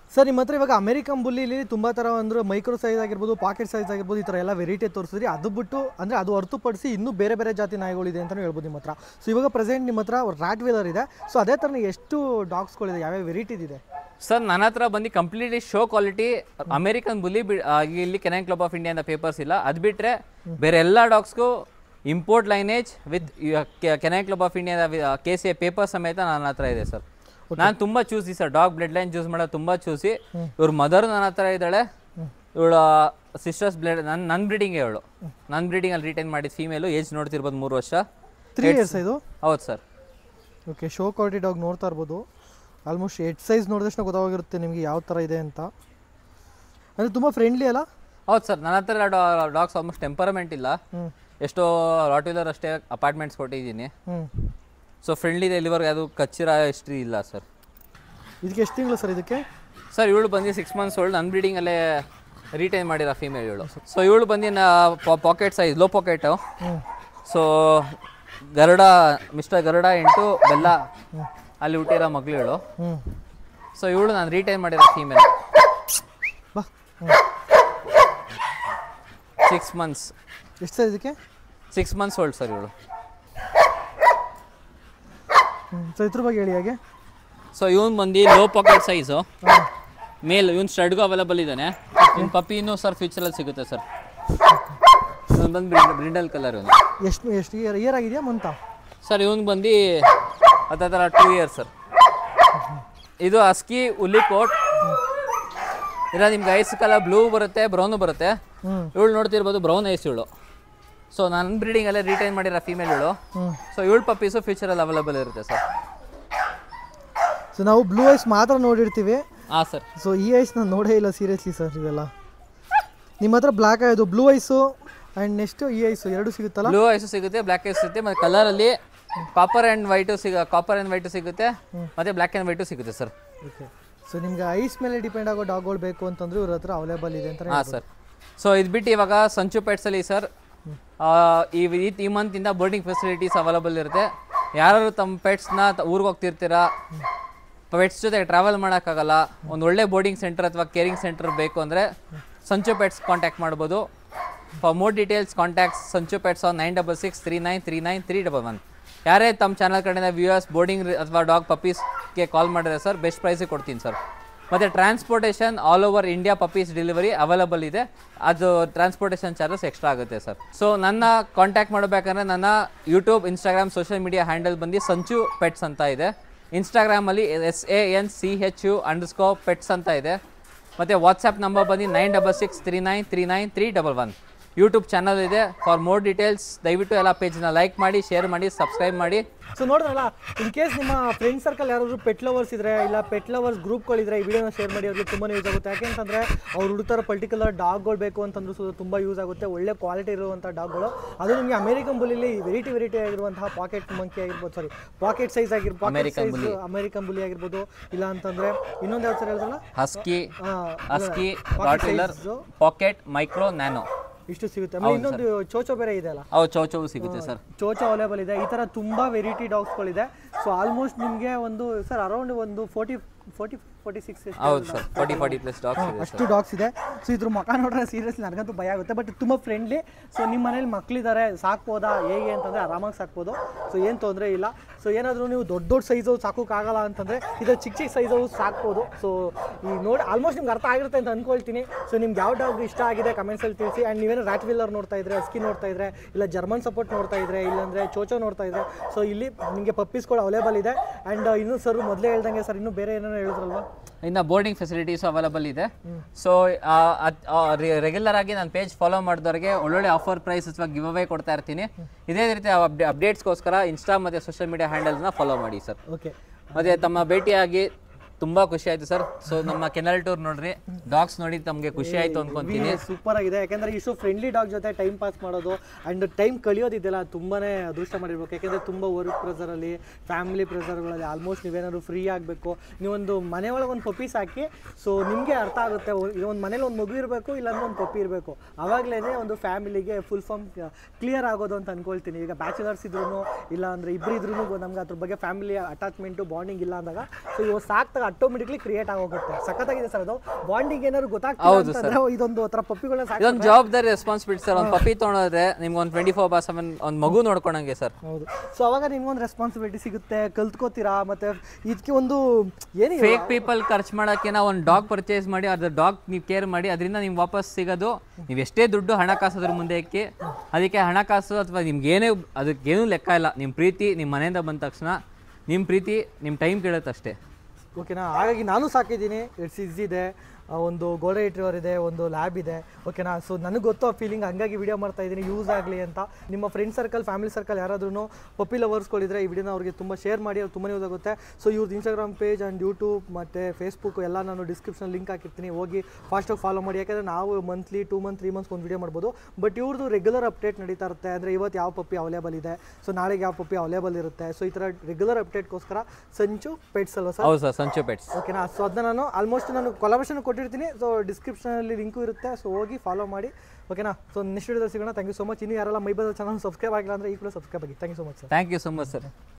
ಸರ್ ನಿಮ್ಮ ಹತ್ರ ಇವಾಗ ಅಮೆರಿಕನ್ ಬುಲ್ಲಿಲಿ ತುಂಬ ಥರ ಅಂದ್ರೆ ಮೈಕ್ರೋ ಸೈಜ್ ಆಗಿರ್ಬೋದು ಪಾಕೆಟ್ ಸೈಜ್ ಆಗಿರ್ಬೋದು ಈ ಥರ ಎಲ್ಲ ವೆರೈಟಿ ತೋರಿಸಿದ್ರಿ ಅದು ಬಿಟ್ಟು ಅಂದರೆ ಅದು ಹೊರತುಪಡಿಸಿ ಇನ್ನೂ ಬೇರೆ ಬೇರೆ ಜಾತಿ ನಾಯಿಗಳಿದೆ ಅಂತಲೂ ಹೇಳ್ಬೋದು ನಿಮ್ಮ ಹತ್ರ ಸೊ ಇವಾಗ ಪ್ರೆಸೆಂಟ್ ನಿಮ್ಮ ಹತ್ರ ರ್ಯಾಟ್ ವೀಲರ್ ಇದೆ ಸೊ ಅದೇ ಥರ ಎಷ್ಟು ಡಾಗ್ಸ್ಗಳಿದೆ ಯಾವ್ಯಾವ ವೆರೈಟಿಸ್ ಇದೆ ಸರ್ ನನ್ನ ಹತ್ರ ಬಂದು completely show quality American bully ಬಿ ಆ, ಇಲ್ಲಿ ಕೆನೈನ್ ಕ್ಲಬ್ ಆಫ್ ಇಂಡಿಯಾ ಅಂತ ಪೇಪರ್ಸ್ ಇಲ್ಲ ಅದು ಬಿಟ್ಟರೆ ಬೇರೆ ಎಲ್ಲ ಡಾಗ್ಸ್ಗೂ import lineage with Kennel club of ಇಂಡಿಯಾದ ಕೆ ಸಿ ಎ ಪೇಪರ್ ಸಮೇತ ನನ್ನ ಹತ್ರ ಇದೆ ಸರ್ ನಾನು ತುಂಬ choosy sir dog blood line choose ಮಾಡೋದು ತುಂಬ ಚೂಸಿ ಇವ್ರ ಮದರ್ ನನ್ನ ಹತ್ರ ಇದ್ದಾಳೆ ಇವಳ ಸಿಸ್ಟರ್ಸ್ ಬ್ಲಡ್ ನನ್ನ ನನ್ನ ಬ್ರೀಡಿಂಗ್ ಇವಳು ನನ್ನ ಬ್ರೀಡಿಂಗಲ್ಲಿ ರಿಟೈನ್ ಮಾಡಿದ ಫೀಮೇಲು ಏಜ್ ನೋಡ್ತಿರ್ಬೋದು ಮೂರು ವರ್ಷ ತ್ರೀ ಇಯರ್ಸ್ ಇದು ಹೌದು sir okay show quality dog ನೋಡ್ತಾ ಇರ್ಬೋದು ಆಲ್ಮೋಸ್ಟ್ ಎಡ್ ಸೈಜ್ ನೋಡಿದಷ್ಟು ಗೊತ್ತಾಗಿರುತ್ತೆ ನಿಮಗೆ ಯಾವ ಥರ ಇದೆ ಅಂತ ಅಂದರೆ ತುಂಬ ಫ್ರೆಂಡ್ಲಿ ಅಲ್ಲ ಹೌದು ಸರ್ ನನ್ನ ಹತ್ರ ಡಾಗ್ಸ್ ಆಲ್ಮೋಸ್ಟ್ ಟೆಂಪರಮೆಂಟ್ ಇಲ್ಲ ಹ್ಞೂ ಎಷ್ಟೋ ರಾಟ್ವೀಲರ್ ಅಷ್ಟೇ ಅಪಾರ್ಟ್ಮೆಂಟ್ಸ್ ಕೊಟ್ಟಿದ್ದೀನಿ ಹ್ಞೂ ಸೊ ಫ್ರೆಂಡ್ಲಿ ಇಲ್ಲಿವರೆಗೆ ಅದು ಕಚ್ಚಿರೋ ಹಿಸ್ಟ್ರಿ ಇಲ್ಲ ಸರ್ ಇದಕ್ಕೆ ಎಷ್ಟು ತಿಂಗಳು ಸರ್ ಇದಕ್ಕೆ ಸರ್ ಇವಳು ಬಂದು ಸಿಕ್ಸ್ ಮಂತ್ಸ್ ಓಲ್ಡ್ ನನ್ನ ಬ್ರೀಡಿಂಗಲ್ಲೇ ರಿಟೈನ್ ಮಾಡಿರೋ ಫೀಮೇಲ್ ಇವಳು ಸೊ ಇವಳು ಬಂದು ಪಾಕೆಟ್ ಸೈಜ್ ಲೋ ಪಾಕೆಟು ಹ್ಞೂ ಸೊ ಗರುಡ ಮಿಸ್ಟರ್ ಗರುಡ ಎಂಟು ಬೆಲ್ಲ ಅಲ್ಲಿ ಹುಟ್ಟಿರೋ ಮಗಳು ಇವಳು ಹ್ಞೂ ಸೊ ಇವಳು ನಾನು ರಿಟೈನ್ ಮಾಡಿರೋ ಫೀಮೇಲ್ ಬಾ ಹ್ಞೂ ಸಿಕ್ಸ್ ಮಂತ್ಸ್ ಎಷ್ಟು ಸರ್ ಇದಕ್ಕೆ ಸಿಕ್ಸ್ ಮಂತ್ಸ್ ಓಲ್ಡ್ ಸರ್ ಇವಳು ಹ್ಞೂ ಸೊ ಇದ್ರ ಬಗ್ಗೆ ಹೇಳಿ ಹಾಗೆ ಸೊ ಇವನು ಬಂದು ಲೋ ಪಾಕೆಟ್ ಸೈಜು ಮೇಲ್ ಇವನು ಸ್ಟಡ್ಗೂ ಅವೈಲಬಲ್ ಇದ್ದಾನೆ ಇವ್ನು ಪಪ್ಪಿನೂ ಸರ್ ಫ್ಯೂಚರಲ್ಲಿ ಸಿಗುತ್ತೆ ಸರ್ ಇವನು ಬಂದು ಬ್ರಿಂಡಲ್ ಕಲರ್ ಇವನು ಎಷ್ಟು ಎಷ್ಟು ಇಯರ್ ಇಯರ್ ಆಗಿದೆಯಾ ಮಂತ ಸರ್ ಇವನು ಬಂದು ಹತ್ತಿರ ಟೂ ಇಯರ್ಸ್ ಸರ್ ಇದು ಅಸ್ಕಿ ಉಲ್ಲಿ ಕೋಟ್ ಇಲ್ಲ ನಿಮ್ಗೆ ಐಸ್ ಕಲರ್ ಬ್ಲೂ ಬರುತ್ತೆ ಬ್ರೌನು ಬರುತ್ತೆ ಹ್ಞೂ ಇವಳು ನೋಡ್ತಿರ್ಬೋದು ಬ್ರೌನ್ ಐಸ್ ಇವಳು ಸೊ ನನ್ನ ಬ್ರೀಡಿಂಗಲ್ಲೇ ರಿಟೈನ್ ಮಾಡಿರೋ ಫೀಮೇಲ್ ಇವಳು ಹ್ಞೂ ಸೊ ಇವಳು ಪಪ್ಪೀಸು ಫ್ಯೂಚರಲ್ಲಿ ಅವೈಲಬಲ್ ಇರುತ್ತೆ ಸರ್ ಸೊ ನಾವು ಬ್ಲೂ ಐಸ್ ಮಾತ್ರ ನೋಡಿರ್ತೀವಿ ಹಾಂ ಸರ್ ಸೊ ಈ ಐಸ್ ನಾನು ನೋಡೇ ಇಲ್ಲ ಸೀರಿಯಸ್ಲಿ ಸರ್ ಇವೆಲ್ಲ ನಿಮ್ಮ ಹತ್ರ ಬ್ಲ್ಯಾಕ್ ಇದು ಬ್ಲೂ ಐಸು ಆ್ಯಂಡ್ ನೆಕ್ಸ್ಟ್ ಈ ಐಸು ಎರಡು ಸಿಗುತ್ತಲ್ಲ ಬ್ಲೂ ಐಸು ಸಿಗುತ್ತೆ ಬ್ಲ್ಯಾಕ್ ಐಸ್ ಸಿಗುತ್ತೆ ಮತ್ತು ಕಲರಲ್ಲಿ ಕಾಪರ್ ಆ್ಯಂಡ್ ವೈಟು ಸಿಗ ಕಾಪರ್ ಆ್ಯಂಡ್ ವೈಟು ಸಿಗುತ್ತೆ ಮತ್ತು ಬ್ಲ್ಯಾಕ್ ಆ್ಯಂಡ್ ವೈಟು ಸಿಗುತ್ತೆ ಸರ್ ಓಕೆ ಸೊ ನಿಮ್ಗೆ ಐಸ್ ಮೇಲೆ ಡಿಪೆಂಡ್ ಆಗೋ ಡಾಗ್ಗಳು ಬೇಕು ಅಂತಂದ್ರೆ ಇವ್ರ ಹತ್ರ ಅವೈಲೇಬಲ್ ಇದೆ ಅಂತ ಹಾಂ ಸರ್ ಸೊ ಇದು ಬಿಟ್ಟು ಇವಾಗ ಸಂಚು ಪೆಟ್ಸಲ್ಲಿ ಸರ್ ಈ ಈ- ಈ ಮಂತಿಂದ ಬೋರ್ಡಿಂಗ್ ಫೆಸಿಲಿಟೀಸ್ ಅವೈಲಬಲ್ ಇರುತ್ತೆ ಯಾರು ತಮ್ಮ ಪೆಟ್ಸ್ನ ಊರಿಗೆ ಹೋಗ್ತಿರ್ತೀರಾ ಪೆಟ್ಸ್ ಜೊತೆ ಟ್ರಾವೆಲ್ ಮಾಡೋಕ್ಕಾಗಲ್ಲ ಒಂದು ಒಳ್ಳೆ ಬೋರ್ಡಿಂಗ್ ಸೆಂಟರ್ ಅಥವಾ ಕೇರಿಂಗ್ ಸೆಂಟರ್ ಬೇಕು ಅಂದರೆ ಸಂಚು ಪೆಟ್ಸ್ ಕಾಂಟ್ಯಾಕ್ಟ್ ಮಾಡ್ಬೋದು for more details contacts Sanchu pets on nine double six three nine three nine three double one ಯಾರೇ ತಮ್ಮ ಚಾನಲ್ ಕಡೆಯಿಂದ ವ್ಯೂಯರ್ಸ್ ಬೋರ್ಡಿಂಗ್ ಅಥವಾ ಡಾಗ್ ಪಪ್ಪೀಸ್ಗೆ ಕಾಲ್ ಮಾಡಿದ್ರೆ ಸರ್ ಬೆಸ್ಟ್ ಪ್ರೈಸಿಗೆ ಕೊಡ್ತೀನಿ ಸರ್ ಮತ್ತು transportation all over India puppies delivery available ಇದೆ ಅದು ಟ್ರಾನ್ಸ್ಪೋರ್ಟೇಷನ್ ಚಾರ್ಜಸ್ ಎಕ್ಸ್ಟ್ರಾ ಆಗುತ್ತೆ ಸರ್ ಸೊ ನನ್ನ ಕಾಂಟ್ಯಾಕ್ಟ್ ಮಾಡಬೇಕಂದ್ರೆ ನನ್ನ YouTube Instagram social media handle ಬಂದು ಸಂಚು ಪೆಟ್ಸ್ ಅಂತ ಇದೆ ಇನ್ಸ್ಟಾಗ್ರಾಮಲ್ಲಿ S A N C H U underscore pets ಅಂತ ಇದೆ ಮತ್ತು ವಾಟ್ಸಪ್ ನಂಬರ್ ಬಂದು nine double six three nine three nine three double one YouTube channel ಇದೆ ಫಾರ್ ಮೋರ್ ಡೀಟೇಲ್ಸ್ ದಯವಿಟ್ಟು ಎಲ್ಲ ಪೇಜ್ನ ಲೈಕ್ ಮಾಡಿ ಶೇರ್ ಮಾಡಿ ಸಬ್ಸ್ಕ್ರೈಬ್ ಮಾಡಿ ಸೊ ನೋಡಿದ್ರಲ್ಲ ಇನ್ ಕೇಸ್ ನಿಮ್ಮ ಫ್ರೆಂಡ್ ಸರ್ಕಲ್ ಯಾರಾದರೂ ಪೆಟ್ ಲವರ್ಸ್ ಇದ್ರೆ ಇಲ್ಲ ಪೆಟ್ ಲವರ್ಸ್ ಗ್ರೂಪ್ಗಳಿದ್ರೆ ಈ ವಿಡಿಯೋನ ಶೇರ್ ಮಾಡಿ ಅವ್ರಿಗೆ ತುಂಬಾ ಯೂಸ್ ಆಗುತ್ತೆ ಯಾಕೆ ಅಂತಂದ್ರೆ ಅವ್ರು ಹುಡುಕ್ತಾರ ಪರ್ಟಿಕ್ಯುಲರ್ ಡಾಗ್ಗಳು ಬೇಕು ಅಂತಂದ್ರೂ ಸಹ ತುಂಬ ಯೂಸ್ ಆಗುತ್ತೆ ಒಳ್ಳೆ ಕ್ವಾಲಿಟಿ ಇರುವಂಥ ಡಾಗ್ಗಳು ಅದು ನಿಮಗೆ ಅಮೆರಿಕನ್ ಬುಲಿಲಿ ವೆರೈಟಿ ವೆರೈಟಿ ಆಗಿರುವಂತಹ ಪಾಕೆಟ್ ಮಂಕಿ ಆಗಿರ್ಬೋದು ಸಾರಿ ಪಾಕೆಟ್ ಸೈಜ್ ಆಗಿರ್ಬೋದು American ಸೈಜ್ ಅಮೆರಿಕನ್ ಬುಲಿ ಆಗಿರ್ಬೋದು ಇಲ್ಲ ಅಂತಂದ್ರೆ ಇನ್ನೊಂದು ಯಾವ ಸರ್ ಹೇಳಿದ್ರಲ್ಲ ಹಸ್ಕಿ ಆ, husky pocket rottweiler size. Pocket micro nano ಇಷ್ಟು ಸಿಗುತ್ತೆ ಆಮೇಲೆ ಇನ್ನೊಂದು ಚೋಚೋ ಬೇರೆ ಇದೆ ಅಲ್ಲ ಅವು ಚೌಚೌ ಸಿಗುತ್ತೆ ಸರ್ ಚೋಚ ಅವೈಲೇಬಲ್ ಇದೆ ಈ ಥರ ತುಂಬ ವೆರೈಟಿ ಡಾಗ್ಸ್ಗಳಿದೆ ಸೊ ಆಲ್ಮೋಸ್ಟ್ ನಿಮಗೆ ಒಂದು ಸರ್ ಅರೌಂಡ್ ಒಂದು ಫೋರ್ಟಿ ಫೋರ್ಟಿ ಫೋರ್ಟಿ ಸಿಕ್ಸ್ ಹೌದು sir forty forty plus dogs ಇದೆ ಅಷ್ಟು ಡಾಗ್ಸ್ ಇದೆ ಸೊ ಇದ್ರ ಮುಖ ನೋಡ್ರೆ ಸೀರಿಯಸ್ಲಿ ನನಗಂತೂ ಭಯ ಆಗುತ್ತೆ ಬಟ್ ತುಂಬ ಫ್ರೆಂಡ್ಲಿ ಸೊ ನಿಮ್ಮ ಮನೇಲಿ ಮಕ್ಕಳಿದ್ದಾರೆ ಸಾಕ್ಬೋದಾ ಹೇಗೆ ಅಂತಂದರೆ ಆರಾಮಾಗಿ ಸಾಕ್ಬೋದು ಸೊ ಏನು ತೊಂದರೆ ಇಲ್ಲ ಸೊ ಏನಾದರೂ ನೀವು ದೊಡ್ಡ ದೊಡ್ಡ ಸೈಜು ಸಾಕೋಕ್ಕಾಗಲ್ಲ ಅಂತಂದರೆ ಇದು ಚಿಕ್ಕ ಚಿಕ್ಕ ಸೈಜು ಸಾಕ್ಬೋದು ಸೊ ಈ ನೋಡಿ ಆಲ್ಮೋಸ್ಟ್ ನಿಮ್ಗೆ ಅರ್ಥ ಆಗಿರುತ್ತೆ ಅಂತ ಅಂದ್ಕೊಳ್ತೀನಿ ಸೊ ನಿಮ್ಗೆ ಯಾವ ಡಾಗ್ ಇಷ್ಟ ಆಗಿದೆ ಕಮೆಂಟ್ಸಲ್ಲಿ ತಿಳಿಸಿ ಆ್ಯಂಡ್ ನೀವೇನು ರ್ಯಾಟ್ ವಿಲ್ಲರ್ ನೋಡ್ತಾ ಇದ್ರೆ ಅಸ್ಕಿ ನೋಡ್ತಾ ಇದ್ರೆ ಇಲ್ಲ ಜರ್ಮನ್ ಸಪೋರ್ಟ್ ನೋಡ್ತಾ ಇದ್ರೆ ಇಲ್ಲಾಂದರೆ ಚೋಚೋ ನೋಡ್ತಾ ಇದ್ರೆ ಸೊ ಇಲ್ಲಿ ನಿಮಗೆ ಪಪ್ಪೀಸ್ಗಳು ಅವೈಲೇಬಲ್ ಇದೆ ಆ್ಯಂಡ್ ಇನ್ನೂ ಸರ್ ಮೊದಲೇ ಹೇಳ್ದಂಗೆ ಸರ್ ಇನ್ನೂ ಬೇರೆ ಏನೇನೋ ಹೇಳಿದ್ರಲ್ವಾ ಇನ್ನು ಬೋರ್ಡಿಂಗ್ ಫೆಸಿಲಿಟೀಸ್ ಅವೈಲಬಲ್ ಇದೆ ಸೊ ರೆಗ್ಯುಲರ್ ಆಗಿ ನನ್ನ ಪೇಜ್ ಫಾಲೋ ಮಾಡಿದವ್ರಿಗೆ ಒಳ್ಳೊಳ್ಳೆ ಆಫರ್ ಪ್ರೈಸ್ ಅಥವಾ ಗಿವ್ ಅವೇ ಕೊಡ್ತಾ ಇರ್ತೀನಿ ಇದೇ ರೀತಿ ಅಪ್ಡೇಟ್ಸ್ಗೋಸ್ಕರ ಇನ್ಸ್ಟಾ ಮತ್ತು ಸೋಷಿಯಲ್ ಮೀಡಿಯಾ ಹ್ಯಾಂಡಲ್ಸ್ನ ಫಾಲೋ ಮಾಡಿ ಸರ್ ಓಕೆ ಮತ್ತು ತಮ್ಮ ಭೇಟಿಯಾಗಿ ತುಂಬ ಖುಷಿ ಆಯಿತು ಸರ್ ಸೊ ನಮ್ಮ ಕೆನಲ್ ಟೂರ್ ನೋಡ್ರಿ ಡಾಗ್ಸ್ ನೋಡಿ ತಮಗೆ ಖುಷಿ ಆಯಿತು ಅನ್ಕೊಂತೀನಿ ಸೂಪರ್ ಆಗಿದೆ ಯಾಕಂದ್ರೆ ಇಷ್ಟು ಫ್ರೆಂಡ್ಲಿ ಡಾಗ್ ಜೊತೆ ಟೈಮ್ ಪಾಸ್ ಮಾಡೋದು ಅಂಡ್ ಟೈಮ್ ಕಳಿಯೋದಿದೆಯಲ್ಲ ತುಂಬಾನೇ ಅದೃಷ್ಟ ಮಾಡಿರ್ಬೇಕು ಯಾಕಂದ್ರೆ ತುಂಬ ವರ್ಕ್ ಪ್ರೆಸರಲ್ಲಿ ಫ್ಯಾಮಿಲಿ ಪ್ರೆಸರ್ಗಳಲ್ಲಿ ಆಲ್ಮೋಸ್ಟ್ ನೀವೇನಾದ್ರು ಫ್ರೀ ಆಗಬೇಕು ನೀವೊಂದು ಮನೆ ಒಳಗೆ ಒಂದು ಪಪ್ಪೀಸ್ ಹಾಕಿ ಸೊ ನಿಮಗೆ ಅರ್ಥ ಆಗುತ್ತೆ ಒಂದು ಮನೇಲಿ ಒಂದು ಮಗು ಇರಬೇಕು ಇಲ್ಲಾಂದ್ರೆ ಒಂದು ಪಪ್ಪಿ ಇರಬೇಕು ಆವಾಗಲೇ ಒಂದು ಫ್ಯಾಮಿಲಿಗೆ ಫುಲ್ ಫಾರ್ಮ್ ಕ್ಲಿಯರ್ ಆಗೋದು ಅಂತ ಅನ್ಕೊಳ್ತೀನಿ ಈಗ ಬ್ಯಾಚುಲರ್ಸ್ ಇದ್ರು ಇಲ್ಲ ಅಂದರೆ ಇಬ್ಬರು ಇದ್ರೂ ನಮ್ಗೆ ಅದ್ರ ಬಗ್ಗೆ ಫ್ಯಾಮಿಲಿ ಅಟ್ಯಾಚ್ಮೆಂಟು ಬಾಂಡಿಂಗ್ ಇಲ್ಲ ಅಂದಾಗ ಸೊ ಇವಾಗ ಸಾಕ್ತಾಗ ಆಟೋಮೆಟಿಕ್ಲಿ ಕ್ರಿಯೇಟ್ ಆಗೋಗುತ್ತೆ ಸಖತ್ತಾಗಿದೆ ಸರ್ ಅದು ಬಾಂಡಿಂಗ್ ಏನಾದ್ರು ಗೊತ್ತಾಗ್ತಿಲ್ಲ ಅಂತಂದ್ರೆ ಇದೊಂದು ತರ ಪಪ್ಪಿಗಳನ್ನ ಸಾಕಿ ಇದೊಂದು ಜವಾಬ್ದಾರಿ ರೆಸ್ಪಾನ್ಸಿಬಿಲಿಟಿ ಸರ್ ಒಂದು ಪಪ್ಪಿ ತೊಗೊಂಡ್ರೆ ನಿಮ್ಗೆ ಒಂದು ಟ್ವೆಂಟಿ ಫೋರ್ ಬಾ ಸೆವೆನ್ ಒಂದು ಮಗು ನೋಡ್ಕೊಳಂಗೆ ಸರ್ ಹೌದು ಸೊ ಅವಾಗ ನಿಮ್ಗೊಂದು ರೆಸ್ಪಾನ್ಸಿಬಿಲಿಟಿ ಸಿಗುತ್ತೆ ಕಲ್ತ್ಕೋತೀರಾ ಮತ್ತೆ ಇದಕ್ಕೆ ಒಂದು ಏನಿದೆ ಫೇಕ್ ಪೀಪಲ್ ಖರ್ಚು ಮಾಡೋಕ್ಕೆ ನಾವು ಒಂದು ಡಾಗ್ ಪರ್ಚೇಸ್ ಮಾಡಿ ಅದ್ರ ಡಾಗ್ ನೀವು ಕೇರ್ ಮಾಡಿ ಅದರಿಂದ ನಿಮ್ಗೆ ವಾಪಸ್ ಸಿಗೋದು ನೀವು ಎಷ್ಟೇ ದುಡ್ಡು ಹಣಕಾಸು ಅದ್ರ ಮುಂದೆ ಇಕ್ಕಿ ಅದಕ್ಕೆ ಹಣಕಾಸು ಅಥವಾ ನಿಮ್ಗೆ ಏನೇ ಅದಕ್ಕೇನೂ ಲೆಕ್ಕ ಇಲ್ಲ ನಿಮ್ಮ ಪ್ರೀತಿ ನಿಮ್ಮ ಮನೆಯಿಂದ ಬಂದ ತಕ್ಷಣ ನಿಮ್ಮ ಪ್ರೀತಿ ನಿಮ್ಮ ಟೈಮ್ ಕೇಳುತ್ತಷ್ಟೇ ಓಕೆನಾ ಹಾಗಾಗಿ ನಾನು ಸಾಕಿದ್ದೀನಿ ಇಟ್ಸ್ ಈಸಿ ಇದೆ ಆ, ಒಂದು ಗೋಡೆ ಇಟ್ಟಿರೋರ್ ಇದೆ ಒಂದು ಲ್ಯಾಬ್ ಇದೆ ಓಕೆನಾ ಸೊ ನನಗೆ ಗೊತ್ತು ಆ ಫೀಲಿಂಗ್ ಹಂಗಾಗಿ ವಿಡಿಯೋ ಮಾಡ್ತಾ ಇದ್ದೀನಿ ಯೂಸ್ ಆಗಲಿ ಅಂತ ನಿಮ್ಮ ಫ್ರೆಂಡ್ ಸರ್ಕಲ್ ಫ್ಯಾಮಿಲಿ ಸರ್ಕಲ್ ಯಾರಾದ್ರೂ ಪಪ್ಪಿ ಲವರ್ಸ್ಗಳಿದ್ರೆ ಈ ವಿಡಿಯೋನ ಅವ್ರಿಗೆ ತುಂಬ ಶೇರ್ ಮಾಡಿ ಅವ್ರು ತುಂಬ ಯೂಸ್ ಆಗುತ್ತೆ ಸೊ ಇವ್ರದ್ದು ಇನ್ಸ್ಟಾಗ್ರಾಮ್ ಪೇಜ್ ಆ್ಯಂಡ್ ಯೂಟ್ಯೂಬ್ ಮತ್ತು ಫೇಸ್ಬುಕ್ ಎಲ್ಲ ನಾನು ಡಿಸ್ಕ್ರಿಪ್ಷನ್ ಲಿಂಕ್ ಹಾಕಿರ್ತೀನಿ ಹೋಗಿ ಫಾಸ್ಟಾಗಿ ಫಾಲೋ ಮಾಡಿ ಯಾಕಂದರೆ ನಾವು monthly two month three months ಒಂದು ವಿಡಿಯೋ ಮಾಡ್ಬೋದು ಬಟ್ ಇವ್ರದ್ದು ರೆಗ್ಯುಲರ್ ಅಪ್ಡೇಟ್ ನಡೀತಾ ಇರುತ್ತೆ ಅಂದರೆ ಇವತ್ತು ಯಾವ ಪಪ್ಪಿ ಅವೈಲೇಬಲ್ ಇದೆ ಸೊ ನಾಳೆಗೆ ಯಾವ ಪಪ್ಪಿ ಅವೈಲೇಬಲ್ ಇರುತ್ತೆ ಸೊ ಈ ಥರ ರೆಗ್ಯುಲರ್ ಅಪ್ಡೇಟ್ಗೋಸ್ಕರ ಸಂಚು ಪೆಟ್ಸ್ ಅಲ್ವಾ ಸರ್ ಹೌದು ಸರ್ ಸಂಚು ಪೆಟ್ಸ್ ಓಕೆನಾ ಸೊ ಅದನ್ನ ನಾನು ಆಲ್ಮೋಸ್ಟ್ ನಾನು ಕೊಲಾಬ್ರೇಷನ್ ಕೊಟ್ಟಿರ್ತೀನಿ ಸೊ ಡಿಸ್ಕ್ರಿಪ್ಷನಲ್ಲಿ ಲಿಂಕು ಇರುತ್ತೆ ಸೊ ಹೋಗಿ ಫಾಲೋ ಮಾಡಿ ಓಕೆನಾ ಸೊ ನೆಕ್ಸ್ಟ್ ವಿಡಿಯೋದಲ್ಲಿ ಸಿಗೋಣ ಥ್ಯಾಂಕ್ ಯು ಸೊ ಮಚ್ ಇನ್ನು ಯಾರೆಲ್ಲ ಮೈ ಬದಲ್ ಚಾನಲ್ ಸಬ್ಸ್ಕ್ರೈಬ್ ಆಗಿಲ್ಲ ಅಂದರೆ ಈ ಕೂಡ ಸಬ್ಸ್ಕ್ರೈಬ್ ಆಗಿ thank you so much sir thank you so much sir